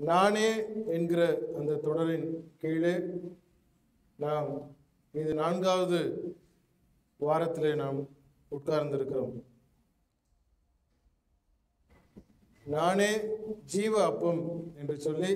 நானே என்கிற அந்த தொடரின் கீழே நாம் இது நான்காவது வாரத்திலே நாம் உட்கார்ந்திருக்கிறோம் நானே ஜீவ அப்பம் என்று சொல்லி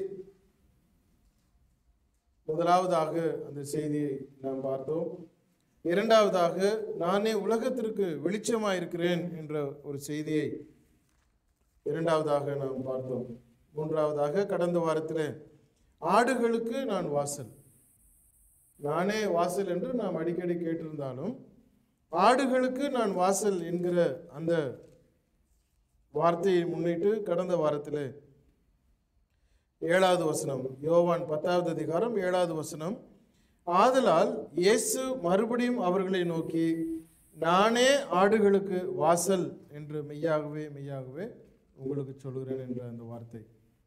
முதலாவதாக அந்த செய்தியை நாம் பார்த்தோம் இரண்டாவதாக நானே உலகத்திற்கு வெளிச்சமாயிருக்கிறேன் என்ற ஒரு செய்தியை இரண்டாவதாக நாம் பார்த்தோம் மூன்றாவதாக கடந்த வாரத்தில் ஆடுகளுக்கு நான் வாசல் நானே வாசல் என்று நாம் அடிக்கடி கேட்டிருந்தாலும் ஆடுகளுக்கு நான் வாசல் என்கிற அந்த வார்த்தையை முன்னிட்டு கடந்த வாரத்தில் ஏழாவது வசனம் யோவான் பத்தாவது அதிகாரம் ஏழாவது வசனம் ஆதலால் இயேசு மறுபடியும் அவர்களை நோக்கி நானே ஆடுகளுக்கு வாசல் என்று மெய்யாகவே மெய்யாகவே உங்களுக்கு சொல்கிறேன் என்ற அந்த வார்த்தை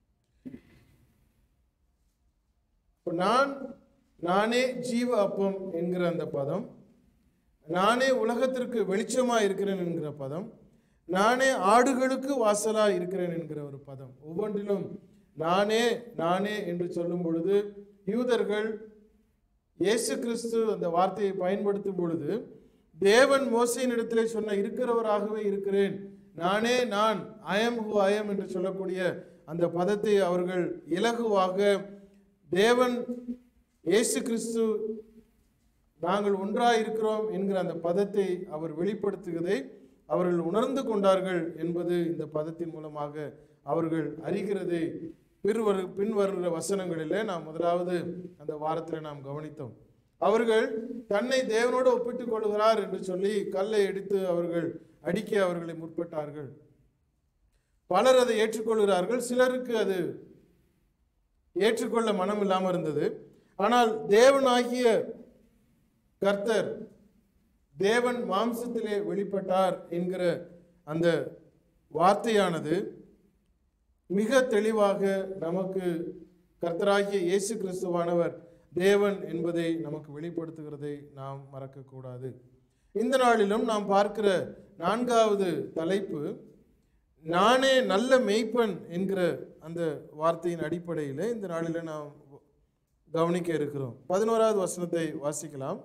இப்ப நான் நானே ஜீவ அப்பம் என்கிற அந்த பதம் நானே உலகத்திற்கு வெளிச்சமா இருக்கிறேன் என்கிற பதம் நானே ஆடுகளுக்கு வாசலா இருக்கிறேன் என்கிற ஒரு பதம் ஒவ்வொன்றிலும் நானே நானே என்று சொல்லும் பொழுது யூதர்கள் இயேசு கிறிஸ்து அந்த வார்த்தையை பயன்படுத்தும் பொழுது தேவன் மோசையின் இடத்திலே சொன்ன இருக்கிறவராகவே இருக்கிறேன் நானே நான் அயம் ஹூ அயம் என்று சொல்லக்கூடிய அந்த பதத்தை அவர்கள் இலகுவாக தேவன் இயேசு கிறிஸ்து நாங்கள் ஒன்றாய் இருக்கிறோம் என்கிற அந்த பதத்தை அவர் வெளிப்படுத்துவதை அவர்கள் உணர்ந்து கொண்டார்கள் என்பது இந்த பதத்தின் மூலமாக அவர்கள் அறிகிறதை பின்வரு பின்வருகிற வசனங்களிலே நாம் முதலாவது அந்த வாரத்தில் நாம் கவனித்தோம் அவர்கள் தன்னை தேவனோடு ஒப்பிட்டுக் கொள்கிறார் என்று சொல்லி கல்லை எடுத்து அவர்கள் அடிக்க அவர்களை முற்பட்டார்கள் பலர் அதை ஏற்றுக்கொள்கிறார்கள் சிலருக்கு அது ஏற்றுக்கொள்ள மனம் இல்லாமல் இருந்தது ஆனால் தேவனாகிய கர்த்தர் தேவன் மாம்சத்திலே வெளிப்பட்டார் என்கிற அந்த வார்த்தையானது மிக தெளிவாக நமக்கு கர்த்தராகிய இயேசு கிறிஸ்துவானவர் தேவன் என்பதை நமக்கு வெளிப்படுத்துகிறதை நாம் மறக்கக்கூடாது இந்த நாளிலும் நாம் பார்க்கிற நான்காவது தலைப்பு நானே நல்ல மெய்ப்பன் என்கிற அந்த வார்த்தையின் அடிப்படையில் இந்த நாளில் நாம் கவனிக்க இருக்கிறோம் பதினோராவது வசனத்தை வாசிக்கலாம்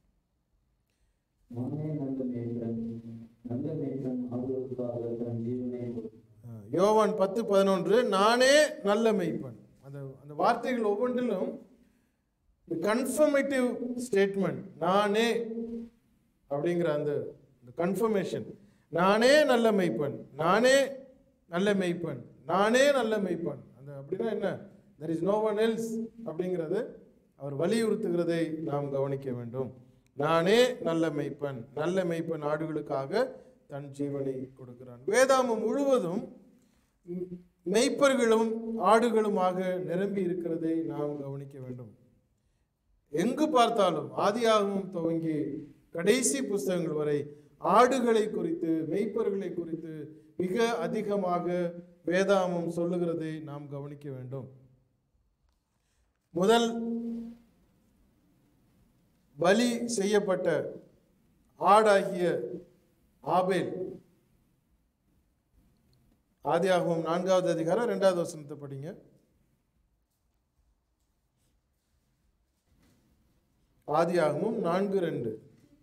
நானே நல்ல மேய்ப்பன் நல்ல மேய்ப்பன் ஆடுவதற்காக தன் ஜீவனை கொடுத்தான். யோவான் பத்து பதினொன்று நானே நல்ல மெய்ப்பன் அந்த அந்த வார்த்தைகள் ஒவ்வொன்றிலும் கன்ஃபர்மேட்டிவ் ஸ்டேட்மெண்ட் நானே அப்படிங்கிற அந்த கன்ஃபர்மேஷன் நானே நல்ல மெய்ப்பன் நானே நல்ல மெய்ப்பன் நானே நல்ல மெய்ப்பன் அந்த அப்படின்னா என்ன there is no one else அப்படிங்கிறது அவர் வலியுறுத்துகிறதை நாம் கவனிக்க வேண்டும் நானே நல்ல மெய்ப்பன் நல்ல மெய்ப்பன் ஆடுகளுக்காக தன் ஜீவனை கொடுக்கிறான் வேதாமம் முழுவதும் மெய்ப்பர்களும் ஆடுகளுமாக நிரம்பி இருக்கிறதை நாம் கவனிக்க வேண்டும் எங்கு பார்த்தாலும் ஆதியாகமும் துவங்கி கடைசி புஸ்தகங்கள் வரை ஆடுகளை குறித்து மெய்ப்பர்களை குறித்து மிக அதிகமாக வேதாமம் சொல்லுகிறதை நாம் கவனிக்க வேண்டும் முதல் பலி செய்யப்பட்ட ஆடாகிய ஆபேல் ஆதியாகமம் நான்காவது அதிகாரம் இரண்டாவது வசனத்தை படிங்க ஆதியாகமம் நான்கு ரெண்டு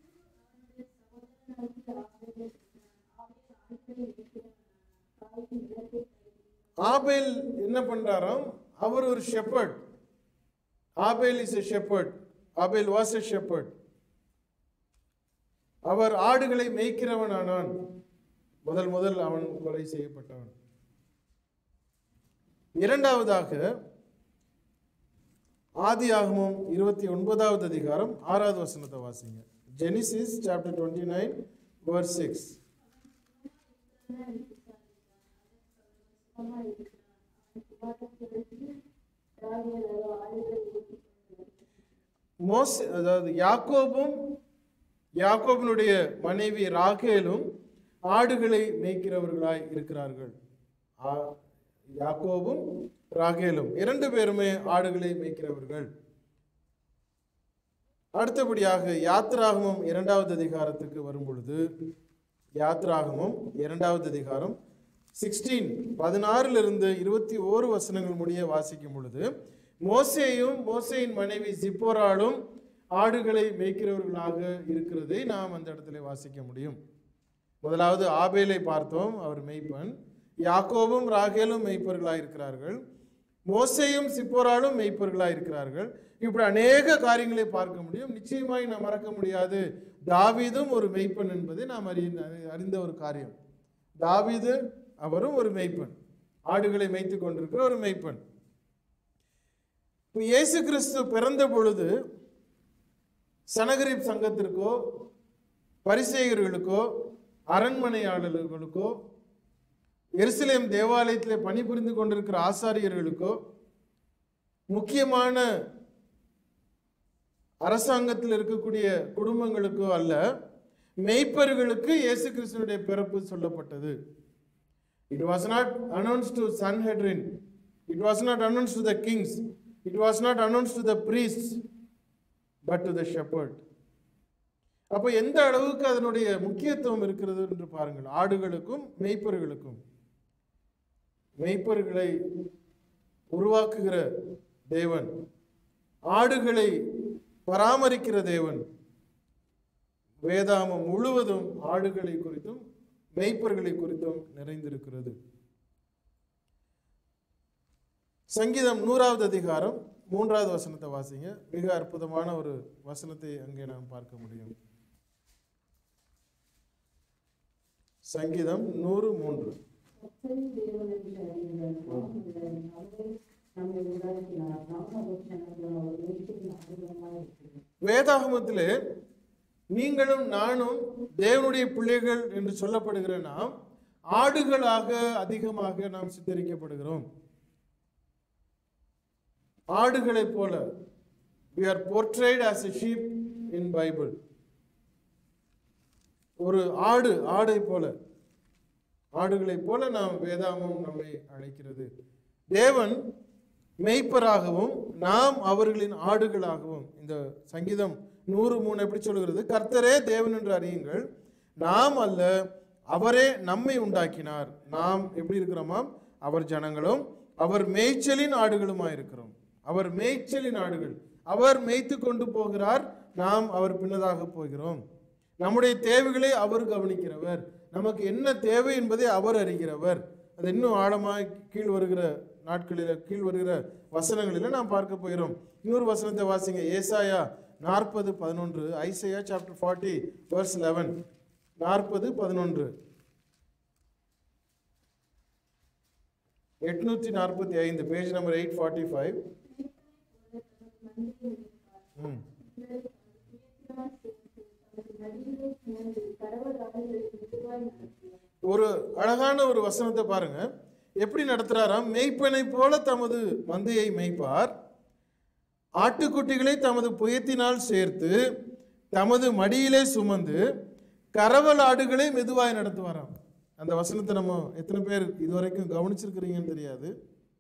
ஆபேல் என்ன பண்றாராம் அவர் ஒரு shepherd Abel is a shepherd Abel was a shepherd அவர் ஆடுகளை மேய்க்கிறவன் ஆனான் முதல் முதல் அவன் கொலை செய்யப்பட்டவன் இரண்டாவதாக ஆதியாகமம் இருபத்தி ஒன்பதாவது அதிகாரம் ஆறாவது வசனத்தை வாசிங்க Genesis chapter twenty nine verse six மோஸ் அதாவது யாக்கோபும் யாக்கோபினுடைய மனைவி ராகேலும் ஆடுகளை மேய்க்கிறவர்களாய் இருக்கிறார்கள் ஆ- யாக்கோபும் ராகேலும் இரண்டு பேருமே ஆடுகளை மேய்க்கிறவர்கள் அடுத்தபடியாக யாத்ராகமம் இரண்டாவது அதிகாரத்துக்கு வரும் பொழுது யாத்ராகமம் இரண்டாவது அதிகாரம் சிக்ஸ்டீன் பதினாறிலிருந்து இருபத்தி ஓரு வசனங்கள் முடிய வாசிக்கும் பொழுது மோசேயும் மோசேயின் மனைவி சிப்போராலும் ஆடுகளை மேய்க்கிறவர்களாக இருக்கிறதை நாம் அந்த இடத்துல வாசிக்க முடியும் முதலாவது ஆபேலை பார்த்தோம் அவர் மெய்ப்பன் யாக்கோபும் ராகேலும் மெய்ப்பர்களாக இருக்கிறார்கள் மோசேயும் சிப்போராலும் மெய்ப்பர்களாக இருக்கிறார்கள் இப்படி அநேக காரியங்களை பார்க்க முடியும் நிச்சயமாய் நாம் மறக்க முடியாது தாவீதும் ஒரு மெய்ப்பன் என்பதை நாம் அறிந்த அறிந்த ஒரு காரியம் தாவீது அவரும் ஒரு மெய்ப்பன் ஆடுகளை மேய்த்து கொண்டிருக்கிற ஒரு மெய்ப்பன் இப்போ இயேசு கிறிஸ்து பிறந்த பொழுது சனகரிப் சங்கத்திற்கோ பரிசேயர்களுக்கோ அரண்மனையாளர்களுக்கோ எருசலேம் தேவாலயத்தில் பணிபுரிந்து கொண்டிருக்கிற ஆசாரியர்களுக்கோ முக்கியமான அரசாங்கத்தில் இருக்கக்கூடிய குடும்பங்களுக்கோ அல்ல மெய்ப்பர்களுக்கு இயேசு கிறிஸ்துனுடைய பிறப்பு சொல்லப்பட்டது it was not announce to Sanhedrin it was not announce to the kings it was not announce to the priest but to the shepherd அப்போ எந்த அளவுக்கு அதனுடைய முக்கியத்துவம் இருக்கிறது என்று பாருங்கள் ஆடுகளுக்கும் மெய்ப்பர்களுக்கும் மெய்ப்பர்களை உருவாக்குகிற தேவன் ஆடுகளை பராமரிக்கிற தேவன் வேதாமம் முழுவதும் ஆடுகளை குறித்தும் மெய்ப்பர்களை குறித்தும் நிறைந்திருக்கிறது சங்கீதம் நூறாவது அதிகாரம் மூன்றாவது வசனத்தை வாசிங்க மிக அற்புதமான ஒரு வசனத்தை அங்கே நாம் பார்க்க முடியும் சங்கீதம் நூறு மூன்று கர்த்தரின் தேவன் என்று அறியுங்கள். நாம் உள்ளவன். அவரே நம்மை உண்டாக்கினார். நாம் அவர் ஜனங்கள். அவர் மேய்ப்பரின் ஆடுகளமாய் இருக்கிறோம். வேதாகமத்திலே நீங்களும் நானும் தேவனுடைய பிள்ளைகள் என்று சொல்லப்படுகிற நாம் ஆடுகளாக அதிகமாக நாம் சித்தரிக்கப்படுகிறோம் ஆடுகளைப் போல we are portrayed as a sheep in bible ஒரு ஆடு ஆடை போல ஆடுகளைப் போல நாம் வேதாமம் நம்மை அழைக்கிறது தேவன் மெய்ப்பராகவும் நாம் அவர்களின் ஆடுகளாகவும் இந்த சங்கீதம் நூறு மூணு எப்படி சொல்கிறது கர்த்தரே தேவன் என்று அறியுங்கள் நாம் அல்ல அவரே நம்மை உண்டாக்கினார் நாம் எப்படி இருக்கிறோமாம் அவர் ஜனங்களும் அவர் மேய்ச்சலின் ஆடுகளுமாய் இருக்கிறோம் அவர் மேய்ச்சலின் ஆடுகள் அவர் மேய்த்து கொண்டு போகிறார் நாம் அவர் பின்னதாக போகிறோம் நம்முடைய தேவைகளை அவர் கவனிக்கிறவர் நமக்கு என்ன தேவை என்பதை அவர் அறிகிறவர் அது இன்னும் ஆழமாக கீழ் வருகிற நாட்களில் கீழ் வருகிற வசனங்களில் நாம் பார்க்க போகிறோம் இன்னொரு வசனத்தை வாசிங்க ஏசாயா நாற்பது பதினொன்று Isaiah chapter forty verse eleven நாற்பது பதினொன்று எட்நூற்றி நாற்பத்தி ஐந்து page number eight forty five ம் ஒரு அழகான ஒரு வசனத்தை பாருங்க எப்படி நடத்துறாராம் மேய்ப்பனை போல தமது மந்தையை மேய்ப்பார் ஆட்டுக்குட்டிகளை தமது புயத்தினால் சேர்த்து தமது மடியிலே சுமந்து கரவல் ஆடுகளை மெதுவாய் நடத்துவாராம் அந்த வசனத்தை நம்ம எத்தனை பேர் இதுவரைக்கும் கவனிச்சிருக்கிறீங்கன்னு தெரியாது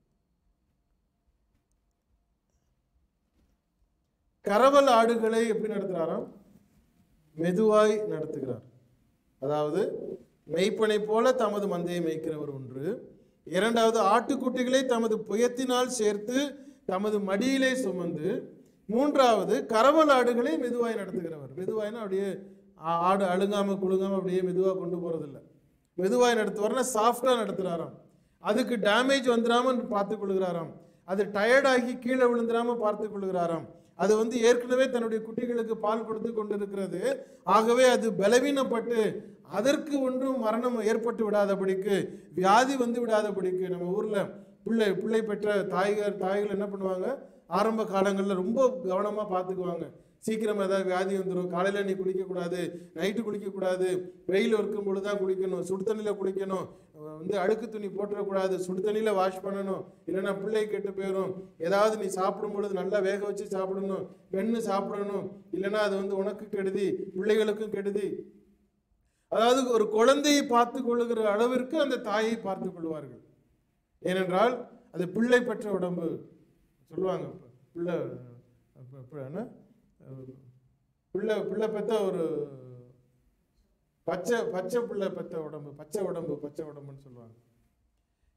கரவல் ஆடுகளை எப்படி நடத்துறாராம் மெதுவாய் நடத்துகிறார் அதாவது மெய்ப்பனை போல தமது மந்தையை மேய்க்கிறவர் ஒன்று இரண்டாவது ஆட்டுக்குட்டிகளை தமது புயத்தினால் சேர்த்து தமது மடியிலே சுமந்து மூன்றாவது கரவல் ஆடுகளை மெதுவாய் நடத்துகிறவர் மெதுவாய்னா அப்படியே ஆ- ஆடு அழுங்காம குழுங்காம அப்படியே மெதுவாக கொண்டு போறதில்ல மெதுவாய் நடத்துவார்னா சாஃப்டா நடத்துறாராம் அதுக்கு டேமேஜ் வந்துடாம பார்த்துக் கொள்கிறாராம் அது டயர்டாகி கீழே விழுந்துடாம பார்த்துக் கொள்கிறாராம் அது வந்து ஏற்கனவே தன்னுடைய குட்டிகளுக்கு பால் கொடுத்து கொண்டிருக்கிறது ஆகவே அது பலவீனப்பட்டு அதற்கு ஒன்றும் மரணம் ஏற்பட்டு விடாதபடிக்கு வியாதி வந்து விடாதபடிக்கு நம்ம ஊர்ல பிள்ளை பிள்ளை பெற்ற தாய்கள் தாய்கள் என்ன பண்ணுவாங்க ஆரம்ப காலங்களில் ரொம்ப கவனமா பார்த்துக்குவாங்க சீக்கிரம் ஏதாவது வியாதி வந்துடும் காலையில் நீ குளிக்கக்கூடாது நைட்டு குளிக்கக்கூடாது வெயில் இருக்கும் பொழுது தான் குளிக்கணும் சுடு தண்ணியில் குளிக்கணும் அஹ் வந்து அழுக்கு துணி போட்டுறக்கூடாது சுடு தண்ணியில் வாஷ் பண்ணணும் இல்லைன்னா பிள்ளை கெட்டு போயிடும் ஏதாவது நீ சாப்பிடும் பொழுது நல்லா வேக வச்சு சாப்பிடணும் வெண்ணு சாப்பிடணும் இல்லைன்னா அது வந்து உனக்கு கெடுதி பிள்ளைகளுக்கும் கெடுதி அதாவது ஒரு குழந்தையை பார்த்து கொள்ளுகிற அளவிற்கு அந்த தாயை பார்த்து கொள்வார்கள் ஏனென்றால் அது பிள்ளை பெற்ற உடம்பு சொல்லுவாங்க பிள்ளை ப- ப- என்ன அஹ் பிள்ளை பிள்ளை பெற்ற ஒரு பச்சை பச்சை பிள்ளை பெற்ற உடம்பு பச்சை உடம்பு பச்சை உடம்புன்னு சொல்லுவாங்க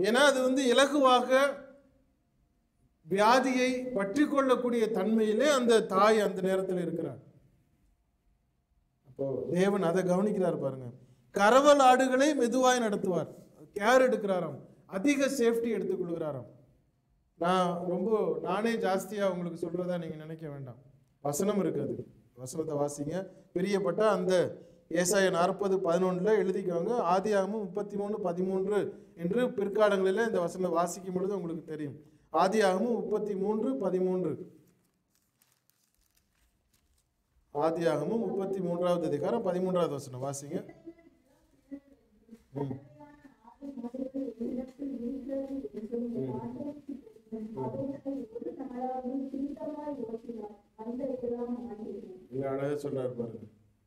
ஏன்னா அது வந்து இலகுவாக வியாதியை பற்றி கொள்ளக்கூடிய தன்மையிலே அந்த தாய் அந்த நேரத்தில் இருக்கிறார் அப்போ தேவன் அதை கவனிக்கிறார் பாருங்க கரவல் ஆடுகளை மெதுவாய் நடத்துவார் கேர் எடுக்கிறாராம் அதிக சேஃப்டி எடுத்துக்கொள்கிறாராம் நான் ரொம்ப நானே ஜாஸ்தியா உங்களுக்கு சொல்றதா நீங்க நினைக்க வேண்டாம் வசனம் இருக்குது வசனத்தை வாசிங்க பிரியப்பட்ட அந்த ஏசாய நாற்பது பதினொன்றில் எழுதிக்கோங்க ஆதியாகமும் முப்பத்தி மூணு பதிமூன்று என்று பிற்காலங்களில் இந்த வசனம் வாசிக்கும் பொழுது உங்களுக்கு தெரியும் ஆதியாகமும் முப்பத்தி மூன்று பதிமூன்று ஆதியாகமும் முப்பத்தி மூன்றாவது அதிகாரம் பதிமூன்றாவது வசனம் வாசிங்க ம் இங்க அழகா சொல்றாரு பாருங்க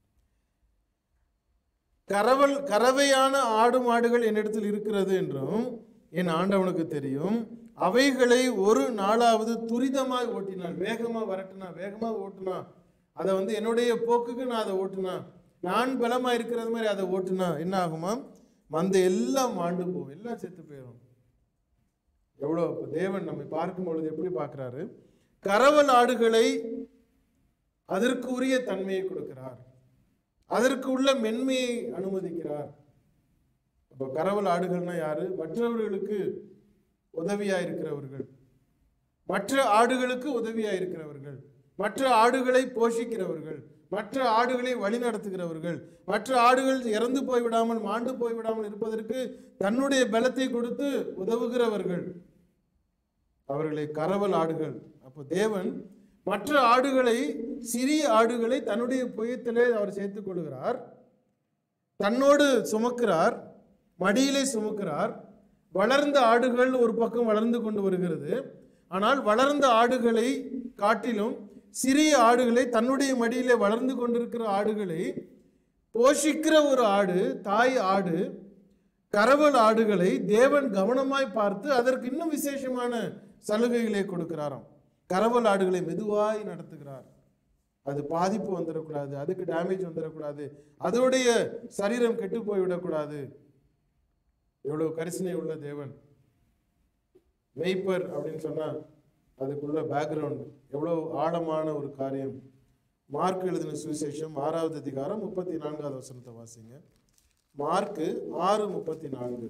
கரவல் கறவையான ஆடு மாடுகள் என்னிடத்தில் இருக்கிறது என்றும் என் ஆண்டவனுக்கு தெரியும் அவைகளை ஒரு நாளாவது துரிதமாய் ஓட்டினான் வேகமா வரட்டுனா வேகமா ஓட்டுனா அதை வந்து என்னுடைய போக்குக்கு நான் அதை ஓட்டுனா நான் பலமா இருக்கிறது மாதிரி அதை ஓட்டுனா என்ன ஆகுமா மந்த எல்லாம் மாண்டு போகும் எல்லாம் செத்து போயிடும் எவ்வளோ இப்ப தேவன் நம்மை பார்க்கும் பொழுது எப்படி பார்க்கிறாரு கரவல் ஆடுகளை அதற்கு உரிய தன்மையை கொடுக்கிறார் அதற்கு உள்ள மென்மையை அனுமதிக்கிறார் அப்போ கரவல் ஆடுகள்னா யாரு மற்றவர்களுக்கு உதவியா இருக்கிறவர்கள் மற்ற ஆடுகளுக்கு உதவியா இருக்கிறவர்கள் மற்ற ஆடுகளை போஷிக்கிறவர்கள் மற்ற ஆடுகளை வழிநடத்துகிறவர்கள் மற்ற ஆடுகள் இறந்து போய்விடாமல் மாண்டு போய்விடாமல் இருப்பதற்கு தன்னுடைய பலத்தை கொடுத்து உதவுகிறவர்கள் அவர்களை கரவல் ஆடுகள் அப்போ தேவன் மற்ற ஆடுகளை சிறிய ஆடுகளை தன்னுடைய புயத்திலே அவர் சேர்த்துக் கொள்கிறார் தன்னோடு சுமக்கிறார் மடியிலே சுமக்கிறார் வளர்ந்த ஆடுகள் ஒரு பக்கம் வளர்ந்து கொண்டு வருகிறது ஆனால் வளர்ந்த ஆடுகளை காட்டிலும் சிறிய ஆடுகளை தன்னுடைய மடியிலே வளர்ந்து கொண்டிருக்கிற ஆடுகளை போஷிக்கிற ஒரு ஆடு தாய் ஆடு கரவல் ஆடுகளை தேவன் கவனமாய் பார்த்து அதற்கு இன்னும் விசேஷமான சலுகைகளை கொடுக்கிறாராம் கரவல் ஆடுகளை மெதுவாய் நடத்துகிறார் அது பாதிப்பு வந்துடக்கூடாது அதுக்கு டேமேஜ் வந்துடக்கூடாது அதோடைய சரீரம் கெட்டு போய்விடக்கூடாது எவ்வளவு கரிசனை உள்ள தேவன் மெய்ப்பர் அப்படின்னு சொன்னா அதுக்குள்ள பேக்ரவுண்ட் எவ்வளவு ஆழமான ஒரு காரியம் மார்க் எழுதின சுவிசேஷம் ஆறாவது அதிகாரம் முப்பத்தி நான்காவது வசனத்தை வாசிங்க மார்க்கு ஆறு முப்பத்தி நான்கு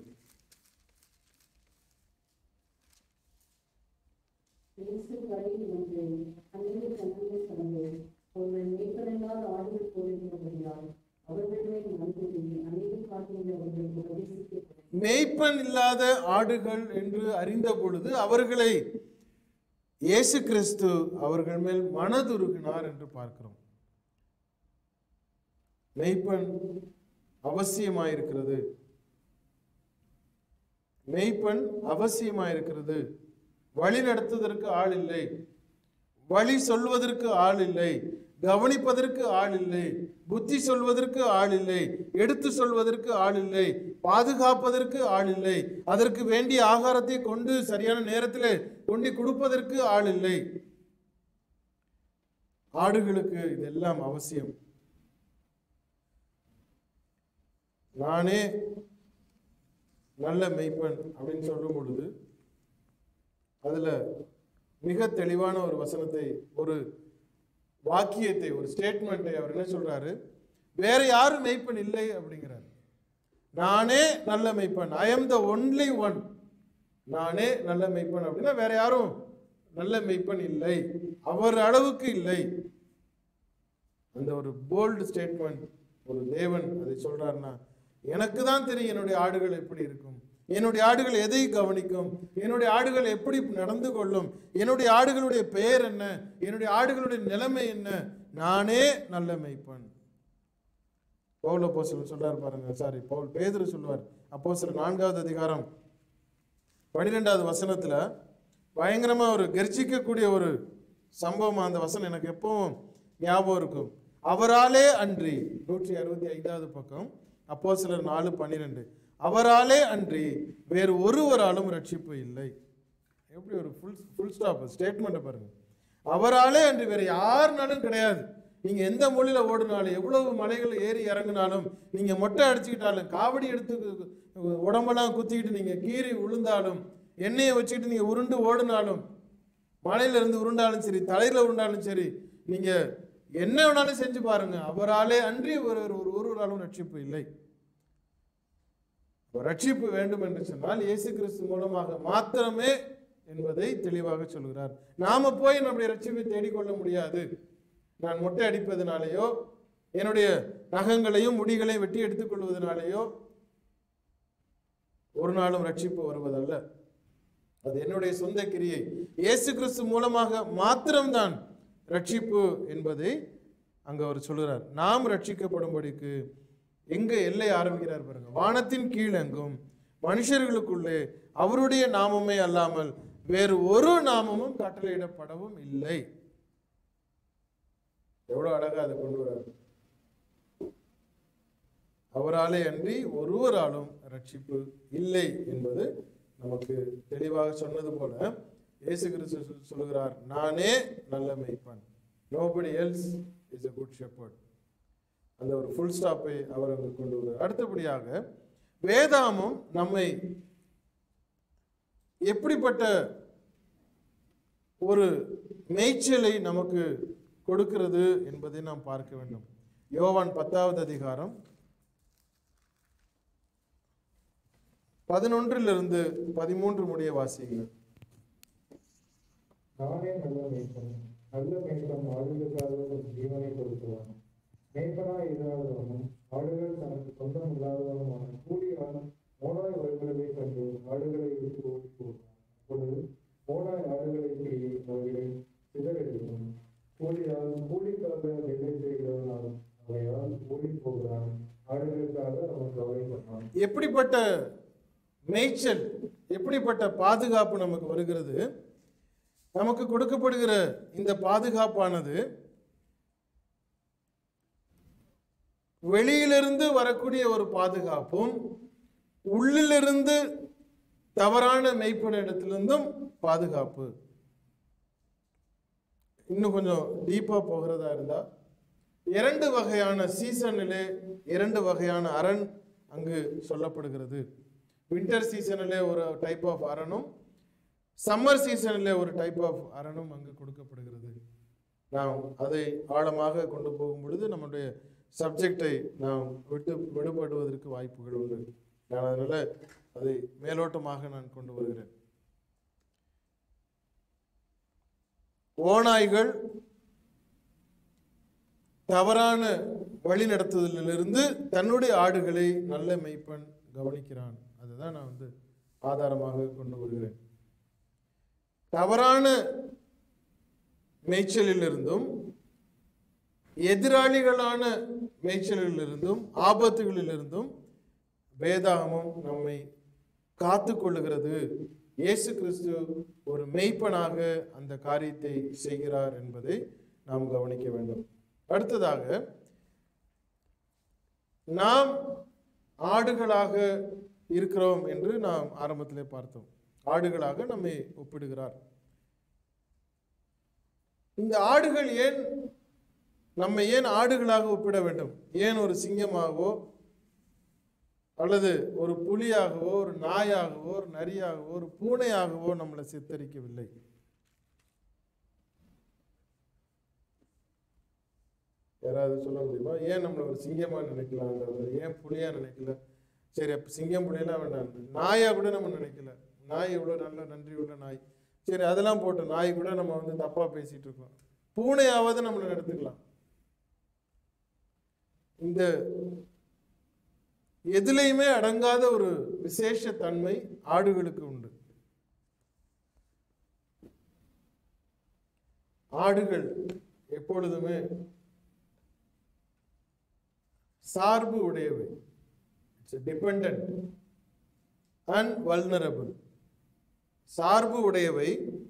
இயேசு கரையில் வந்து அநேக ஜனங்கள் கடந்து அவர்கள் மேய்ப்பதெல்லாம் ஆடுகள் போயிருந்தபடியால் அவர்கள் மேல் நம்புகை அநேக காட்டில் அவர்கள் பிரவேசிக்கப்பட்டது மேய்ப்பன் இல்லாத ஆடுகள் என்று அறிந்த பொழுது அவர்களை இயேசு கிறிஸ்து அவர்கள் மேல் மனதுருகினார் என்று பார்க்கிறோம் மெய்ப்பன் அவசியமாயிருக்கிறது மெய்ப்பன் அவசியமாயிருக்கிறது வழி நடத்துவதற்கு ஆள் இல்லை வழி சொல்வதற்கு ஆள் இல்லை கவனிப்பதற்கு ஆள் இல்லை புத்தி சொல்வதற்கு ஆள் இல்லை எடுத்து சொல்வதற்கு ஆள் இல்லை பாதுகாப்பதற்கு ஆள் இல்லை அதற்கு வேண்டிய ஆகாரத்தை கொண்டு சரியான நேரத்தில் கொண்டு கொடுப்பதற்கு ஆள் இல்லை ஆடுகளுக்கு இதெல்லாம் அவசியம் நானே நல்ல மெய்ப்பன் அப்படின்னு சொல்லும் பொழுது அதுல மிக தெளிவான ஒரு வசனத்தை ஒரு வாக்கியத்தை ஒரு ஸ்டேட்மெண்ட்டை அவர் என்ன சொல்றாரு வேற யாரும் மெய்ப்பன் இல்லை அப்படிங்கிறார் நானே நல்ல மெய்ப்பன் I am the only one நானே நல்ல மெய்ப்பன் அப்படின்னா வேற யாரும் நல்ல மெய்ப்பன் இல்லை அவர் அளவுக்கு இல்லை அந்த ஒரு போல்டு ஸ்டேட்மெண்ட் ஒரு தேவன் அதை சொல்றாருன்னா எனக்கு தான் தெரியும் என்னுடைய ஆடுகள் எப்படி இருக்கும் என்னுடைய ஆடுகள் எதை கவனிக்கும் என்னுடைய ஆடுகள் எப்படி நடந்து கொள்ளும் என்னுடைய ஆடுகளுடைய பெயர் என்ன என்னுடைய ஆடுகளுடைய நிலைமை என்ன நானே நல்ல மெய்ப்பன் பவுல் அப்போஸ்தலன் சொல்றாரு பாருங்க சாரி பவுல் பேதுரு சொல்லுவார் அப்போஸ்தலர் நான்காவது அதிகாரம் பன்னிரெண்டாவது வசனத்துல பயங்கரமா ஒரு கர்ஜிக்கக்கூடிய ஒரு சம்பவம் அந்த வசனம் எனக்கு எப்பவும் ஞாபகம் இருக்கும் அவராலே அன்றி நூற்றி அறுபத்தி ஐந்தாவது பக்கம் அப்போ சிலர் நாலு பன்னிரெண்டு அவராலே அன்றி வேறு ஒருவராலும் ரட்சிப்பு இல்லை எப்படி ஒரு ஃபுல் ஃபுல் ஸ்டாப் ஸ்டேட்மெண்ட்டை பாருங்க அவராலே அன்றி வேற யாருனாலும் கிடையாது நீங்க எந்த மொழியில ஓடினாலும் எவ்வளவு மலைகள் ஏறி இறங்கினாலும் நீங்க மொட்டை அடிச்சுக்கிட்டாலும் காவடி எடுத்து உடம்பெல்லாம் குத்திக்கிட்டு நீங்கள் கீறி விழுந்தாலும் எண்ணெயை வச்சுக்கிட்டு நீங்கள் உருண்டு ஓடினாலும் மலையில இருந்து உருண்டாலும் சரி தலையில் உருண்டாலும் சரி நீங்கள் என்ன வேணாலும் செஞ்சு பாருங்க அவராலே அன்றி ஒரு ஒரு ஒரு ஒருவராலும் ரட்சிப்பு இல்லை ரட்சிப்பு வேண்டும் என்று சொன்னால் இயேசு கிறிஸ்து மூலமாக மாத்திரமே என்பதை தெளிவாக சொல்கிறார் நாம போய் நம்முடைய ரட்சிப்பை தேடிக்கொள்ள முடியாது நான் மொட்டை அடிப்பதனாலேயோ என்னுடைய நகங்களையும் முடிகளையும் வெட்டி எடுத்துக் கொள்வதனாலேயோ ஒரு நாளும் ரட்சிப்பு வருவதல்ல அது என்னுடைய சொந்த கிரியை இயேசு கிறிஸ்து மூலமாக மாத்திரம்தான் ரட்சிப்பு என்பதை அங்க அவர் சொல்கிறார் நாம் ரட்சிக்கப்படும்படிக்கு எங்க எல்லை ஆரம்பிக்கிறார் பாருங்க வானத்தின் கீழெங்கும் மனுஷர்களுக்குள்ளே அவருடைய நாமமே அல்லாமல் வேறு ஒரு நாமமும் கட்டளையிடப்படவும் இல்லை எவ்வளவு அழகா அதை கொண்டு வர்றாரு அவராலே அன்றி ஒருவராலும் ரட்சிப்பு இல்லை என்பது நமக்கு தெளிவாக சொன்னது போல இயேசு கிறிஸ்து சொல்~ சொல்லுகிறார் நானே நல்ல மெய்ப்பன் nobody else is a good shepherd அந்த ஒரு ஃபுல் ஸ்டாப்பை அவர் அங்கு கொண்டு வருவார் அடுத்தபடியாக வேதாமம் நம்மை எப்படிப்பட்ட ஒரு மேய்ச்சலை நமக்கு கொடுக்கிறது என்பதை நாம் பார்க்க வேண்டும் யோவான் பத்தாவது அதிகாரம் பதினொன்றிலிருந்து பதிமூன்று முடிய வாசியுங்கள் நானே நல்ல மேய்ப்பன் நல்ல மேய்ப்பன் ஆடுகளுக்காக தன் ஜீவனை கொடுக்கிறான் மேய்ப்பனாய் இல்லாதவனும் ஆடுகள் தனக்கு சொந்தம் இல்லாதவனுமான கூலியான் மோனாய் வருகிறதை கண்டு ஆடுகளை விட்டு ஓடி போகிறான் அப்பொழுது மோனாய் ஆடுகளை பிடி அவைகளை சிதறெடுக்கும் கூலியால் கூலிக்காக வேலை செய்கிறவனால் அவையால் ஓடி போகிறான் ஆடுகளுக்காக அவன் கவலைப்பட்டான் எப்படிப்பட்ட மேய்ச்சல் எப்படிப்பட்ட பாதுகாப்பு நமக்கு வருகிறது நமக்கு கொடுக்கப்படுகிற இந்த பாதுகாப்பானது வெளியிலிருந்து வரக்கூடிய ஒரு பாதுகாப்பும் உள்ளிலிருந்து தவறான மெய்ப்பனிடத்திலிருந்தும் பாதுகாப்பு இன்னும் கொஞ்சம் டீப்பா போகிறதா இருந்தா இரண்டு வகையான சீசனிலே இரண்டு வகையான அரண் அங்கு சொல்லப்படுகிறது வின்டர் சீசனிலே ஒரு டைப் ஆஃப் அரணும் சம்மர் சீசனிலே ஒரு டைப் ஆஃப் அரணும் அங்கு கொடுக்கப்படுகிறது நாம் அதை ஆழமாக கொண்டு போகும் பொழுது நம்முடைய சப்ஜெக்டை நாம் விட்டு விடுபடுவதற்கு வாய்ப்புகள் உண்டு நான் அதனால அதை மேலோட்டமாக நான் கொண்டு வருகிறேன் ஓநாய்கள் தவறான வழி நடத்துதலிலிருந்து தன்னுடைய ஆடுகளை நல்ல மெய்ப்பன் கவனிக்கிறான் அதுதான் நான் வந்து ஆதாரமாக கொண்டு வருகிறேன் தவறான மேய்ச்சலிலிருந்தும் எதிராளிகளான மேய்ச்சலிலிருந்தும் ஆபத்துகளிலிருந்தும் வேதாகமம் நம்மை காத்து கொள்ளுகிறது இயேசு கிறிஸ்து ஒரு மெய்ப்பனாக அந்த காரியத்தை செய்கிறார் என்பதை நாம் கவனிக்க வேண்டும் அடுத்ததாக நாம் ஆடுகளாக இருக்கிறோம் என்று நாம் ஆரம்பத்திலே பார்த்தோம் ஆடுகளாக நம்மை ஒப்பிடுகிறார் இந்த ஆடுகள் ஏன் நம்மை ஏன் ஆடுகளாக ஒப்பிட வேண்டும் ஏன் ஒரு சிங்கமாகவோ அல்லது ஒரு புலியாகவோ ஒரு நாயாகவோ ஒரு நரியாகவோ ஒரு பூனையாகவோ நம்மளை சித்தரிக்கவில்லை யாராவது சொல்ல முடியுமா ஏன் நம்மளை ஒரு சிங்கமா நினைக்கலாங்கிறது ஏன் புலியா நினைக்கல சரி அப்ப சிங்கம் புலியெல்லாம் வேண்டாம் நாயா கூட நம்ம நினைக்கல நாய் இவ்வளோ நல்ல நன்றி உள்ள நாய் சரி அதெல்லாம் போட்டு நாய் கூட நம்ம வந்து தப்பா பேசிட்டு இருக்கோம் பூனையாவது நம்மளை எடுத்துக்கலாம் இந்த எதுலையுமே அடங்காத ஒரு விசேஷ தன்மை ஆடுகளுக்கு உண்டு ஆடுகள் எப்பொழுதுமே சார்பு உடையவை இட்ஸ் டிபெண்ட் அண்ட் வல்னரபிள் சார்பு உடையவை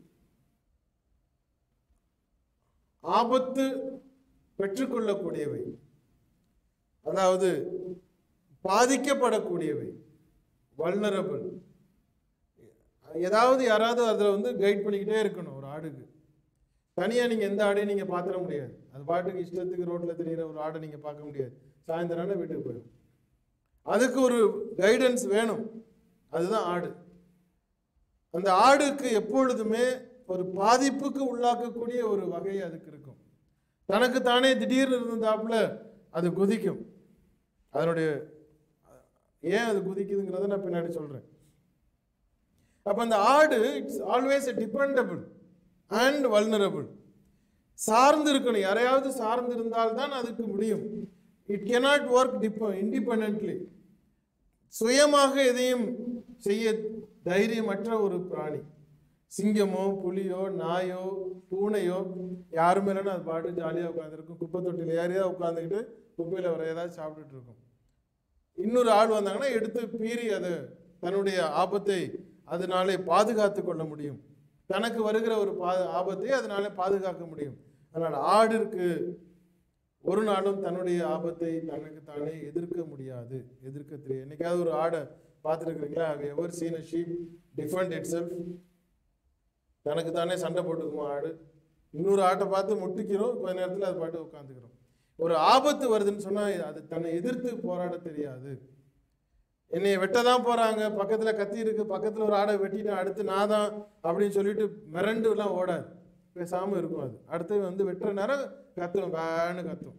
ஆபத்து பெற்றுக்கொள்ளக்கூடியவை அதாவது பாதிக்கப்படக்கூடியவை வல்னரபிள் ஏதாவது யாராவது அதில் வந்து கைட் பண்ணிக்கிட்டே இருக்கணும் ஒரு ஆடுக்கு தனியாக நீங்கள் எந்த ஆடையும் நீங்கள் பார்த்துட முடியாது அது பாட்டுக்கு இஷ்டத்துக்கு ரோட்டில் தெரியிற ஒரு ஆடை நீங்கள் பார்க்க முடியாது சாயந்தரம் வீட்டுக்கு போயிடும் அதுக்கு ஒரு கைடன்ஸ் வேணும் அதுதான் ஆடு அந்த ஆடுக்கு எப்பொழுதுமே ஒரு பாதிப்புக்கு உள்ளாக்கக்கூடிய ஒரு வகை அதுக்கு இருக்கும் தனக்கு தானே திடீர்னு இருந்தாப்புல அது குதிக்கும் அதனுடைய ஏன் அது குதிக்குதுங்கிறத நான் பின்னாடி சொல்றேன் அப்ப அந்த ஆடு it's always dependable and vulnerable சார்ந்து இருக்கணும் யாரையாவது சார்ந்து இருந்தால்தான் அதுக்கு முடியும் இட் cannot ஒர்க் டிப இண்டிபெண்ட்லி சுயமாக எதையும் செய்ய தைரியமற்ற ஒரு பிராணி சிங்கமோ புலியோ நாயோ பூனையோ யாரும் இல்லைன்னா அது பாட்டு ஜாலியாக உட்காந்துருக்கும் குப்பை தொட்டியில் ஏறியா உட்காந்துக்கிட்டு குப்பையில் வர ஏதாவது சாப்பிட்டுட்டு இருக்கும் இன்னொரு ஆள் வந்தாங்கன்னா எடுத்து பீறி அதை தன்னுடைய ஆபத்தை அதனாலே பாதுகாத்து கொள்ள முடியும் தனக்கு வருகிற ஒரு பா ஆபத்தை அதனாலே பாதுகாக்க முடியும் அதனால் ஆடிற்கு ஒரு நாளும் தன்னுடைய ஆபத்தை தனக்கு தானே எதிர்க்க முடியாது எதிர்க்க தெரியும் என்னைக்காவது ஒரு ஆடை பார்த்துருக்குறீங்களா ever seen a sheep defend itself தனக்கு தானே சண்டை போட்டுக்குமா ஆடு இன்னொரு ஆட்டை பார்த்து முட்டிக்கிறோம் கொஞ்ச நேரத்தில் அது பாட்டு உட்காந்துக்கிறோம் ஒரு ஆபத்து வருதுன்னு சொன்னால் அது தன்னை எதிர்த்து போராட தெரியாது என்னை வெட்ட தான் போகிறாங்க பக்கத்தில் கத்தி இருக்கு பக்கத்தில் ஒரு ஆடை வெட்டிட்டேன் அடுத்து நான் தான் அப்படின்னு சொல்லிட்டு மிரண்டுலாம் ஓடாது பேசாமல் இருக்கும் அது அடுத்து வந்து வெட்டுற நேரம் கத்தும் வேன்னு கத்தும்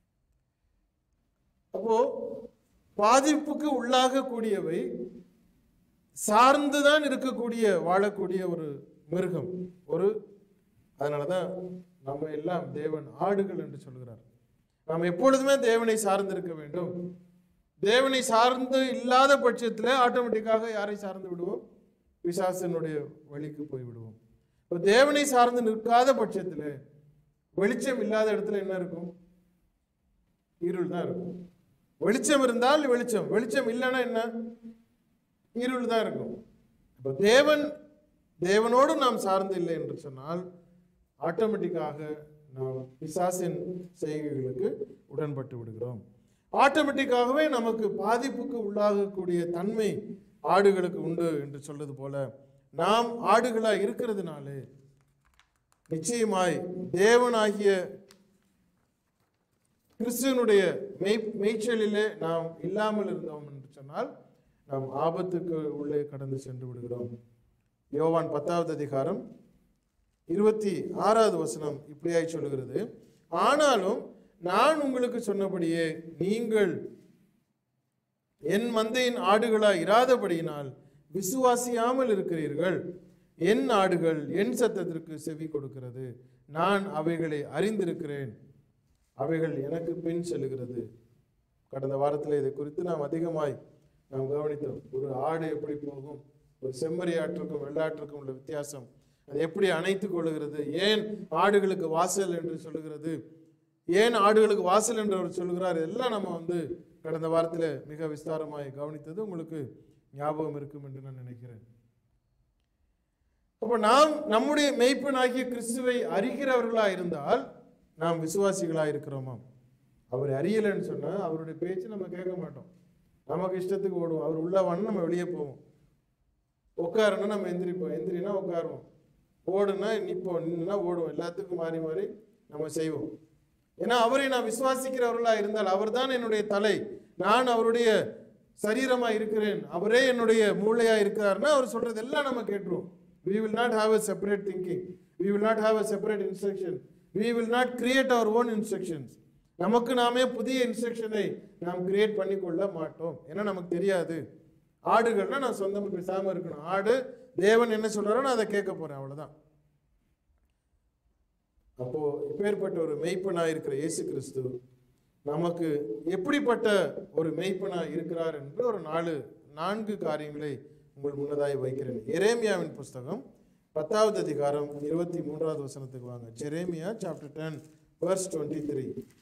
அப்போ பாதிப்புக்கு உள்ளாகக்கூடியவை சார்ந்துதான் இருக்கக்கூடிய வாழக்கூடிய ஒரு மிருகம் ஒரு அதனால தான் நம்ம எல்லாம் தேவன் ஆடுகள் என்று சொல்கிறார் நாம் எப்பொழுதுமே தேவனை சார்ந்து இருக்க வேண்டும் தேவனை சார்ந்து இல்லாத பட்சத்தில் ஆட்டோமேட்டிக்காக யாரை சார்ந்து விடுவோம் பிசாசனுடைய வழிக்கு போய் விடுவோம் இப்போ தேவனை சார்ந்து நிற்காத பட்சத்தில் வெளிச்சம் இல்லாத இடத்துல என்ன இருக்கும் இருள் தான் இருக்கும் வெளிச்சம் இருந்தால் வெளிச்சம் வெளிச்சம் இல்லைன்னா என்ன இருள் தான் இருக்கும் இப்போ தேவன் தேவனோடு நாம் சார்ந்து இல்லை என்று சொன்னால் ஆட்டோமேட்டிக்காக நாம் பிசாசின் செய்கைகளுக்கு உடன்பட்டு விடுகிறோம் ஆட்டோமேட்டிக்காகவே நமக்கு பாதிப்புக்கு உள்ளாகக்கூடிய தன்மை ஆடுகளுக்கு உண்டு என்று சொல்றது போல நாம் ஆடுகளாய் இருக்கிறதுனாலே நிச்சயமாய் தேவனாகிய கிறிஸ்துவனுடைய மெய் மேய்ச்சலிலே நாம் இல்லாமல் இருந்தோம் என்று சொன்னால் நாம் ஆபத்துக்கு உள்ளே கடந்து சென்று விடுகிறோம் யோவான் பத்தாவது அதிகாரம் இருபத்தி ஆறாவது வசனம் இப்படியாய் சொல்லுகிறது ஆனாலும் நான் உங்களுக்கு சொன்னபடியே நீங்கள் என் மந்தையின் ஆடுகளாய் இராதபடியினால் விசுவாசியாமல் இருக்கிறீர்கள் என் ஆடுகள் என் சத்தத்திற்கு செவி கொடுக்கிறது நான் அவைகளை அறிந்திருக்கிறேன் அவைகள் எனக்கு பின் செல்லுகிறது கடந்த வாரத்தில் இதை குறித்து நாம் அதிகமாய் நாம் கவனித்தோம் ஒரு ஆடு எப்படி போகும் ஒரு செம்மறி ஆற்றுக்கும் வெள்ளாற்றுக்கும் உள்ள வித்தியாசம் அது எப்படி அணைத்துக் கொள்ளுகிறது ஏன் ஆடுகளுக்கு வாசல் என்று சொல்லுகிறது ஏன் ஆடுகளுக்கு வாசல் என்று அவர் சொல்லுகிறார் எல்லாம் நம்ம வந்து கடந்த வாரத்தில் மிக விஸ்தாரமாய் கவனித்தது உங்களுக்கு ஞாபகம் இருக்கும் என்று நான் நினைக்கிறேன் அப்போ நாம் நம்முடைய மெய்ப்பனாகிய கிறிஸ்துவை அறிகிறவர்களா இருந்தால் நாம் விசுவாசிகளா இருக்கிறோமாம் அவர் அறியலைன்னு சொன்னா அவருடைய பேச்சு நம்ம கேட்க மாட்டோம் நமக்கு இஷ்டத்துக்கு ஓடுவோம் அவர் உள்ள வான்னு நம்ம வெளியே போவோம் உட்காருன்னா நம்ம எந்திரிப்போம் எந்திரினா உட்காருவோம் ஓடுனா நிற்போம் நின்றுனா ஓடுவோம் எல்லாத்துக்கும் மாறி மாறி நம்ம செய்வோம் ஏன்னா அவரை நான் விசுவாசிக்கிறவர்களா இருந்தால் அவர்தான் என்னுடைய தலை நான் அவருடைய சரீரமா இருக்கிறேன் அவரே என்னுடைய மூளையா இருக்கிறார்னா அவர் சொல்றது எல்லாம் நம்ம கேட்டுருவோம் we will not have a separate thinking we will not have a separate instruction we will not create our own instructions நமக்கு நாமே புதிய இன்ஸ்ட்ரக்ஷனை நாம் கிரியேட் பண்ணி கொள்ள மாட்டோம் ஏன்னா நமக்கு தெரியாது ஆடுகள்னா நான் சொந்தம் பேசாம இருக்கணும் ஆடு தேவன் என்ன சொல்றாரோ நான் அதை கேட்க போறேன் அவ்வளவுதான் அப்போ இப்பேற்பட்ட ஒரு மெய்ப்பனா இருக்கிற இயேசு கிறிஸ்து நமக்கு எப்படிப்பட்ட ஒரு மெய்ப்பனா இருக்கிறார் என்று ஒரு நாலு நான்கு காரியங்களை உங்கள் முன்னதாய் வைக்கிறேன் எரேமியாவின் புஸ்தகம் பத்தாவது அதிகாரம் இருபத்தி மூன்றாவது வசனத்துக்கு வாங்க Jeremiah chapter ten verse twenty three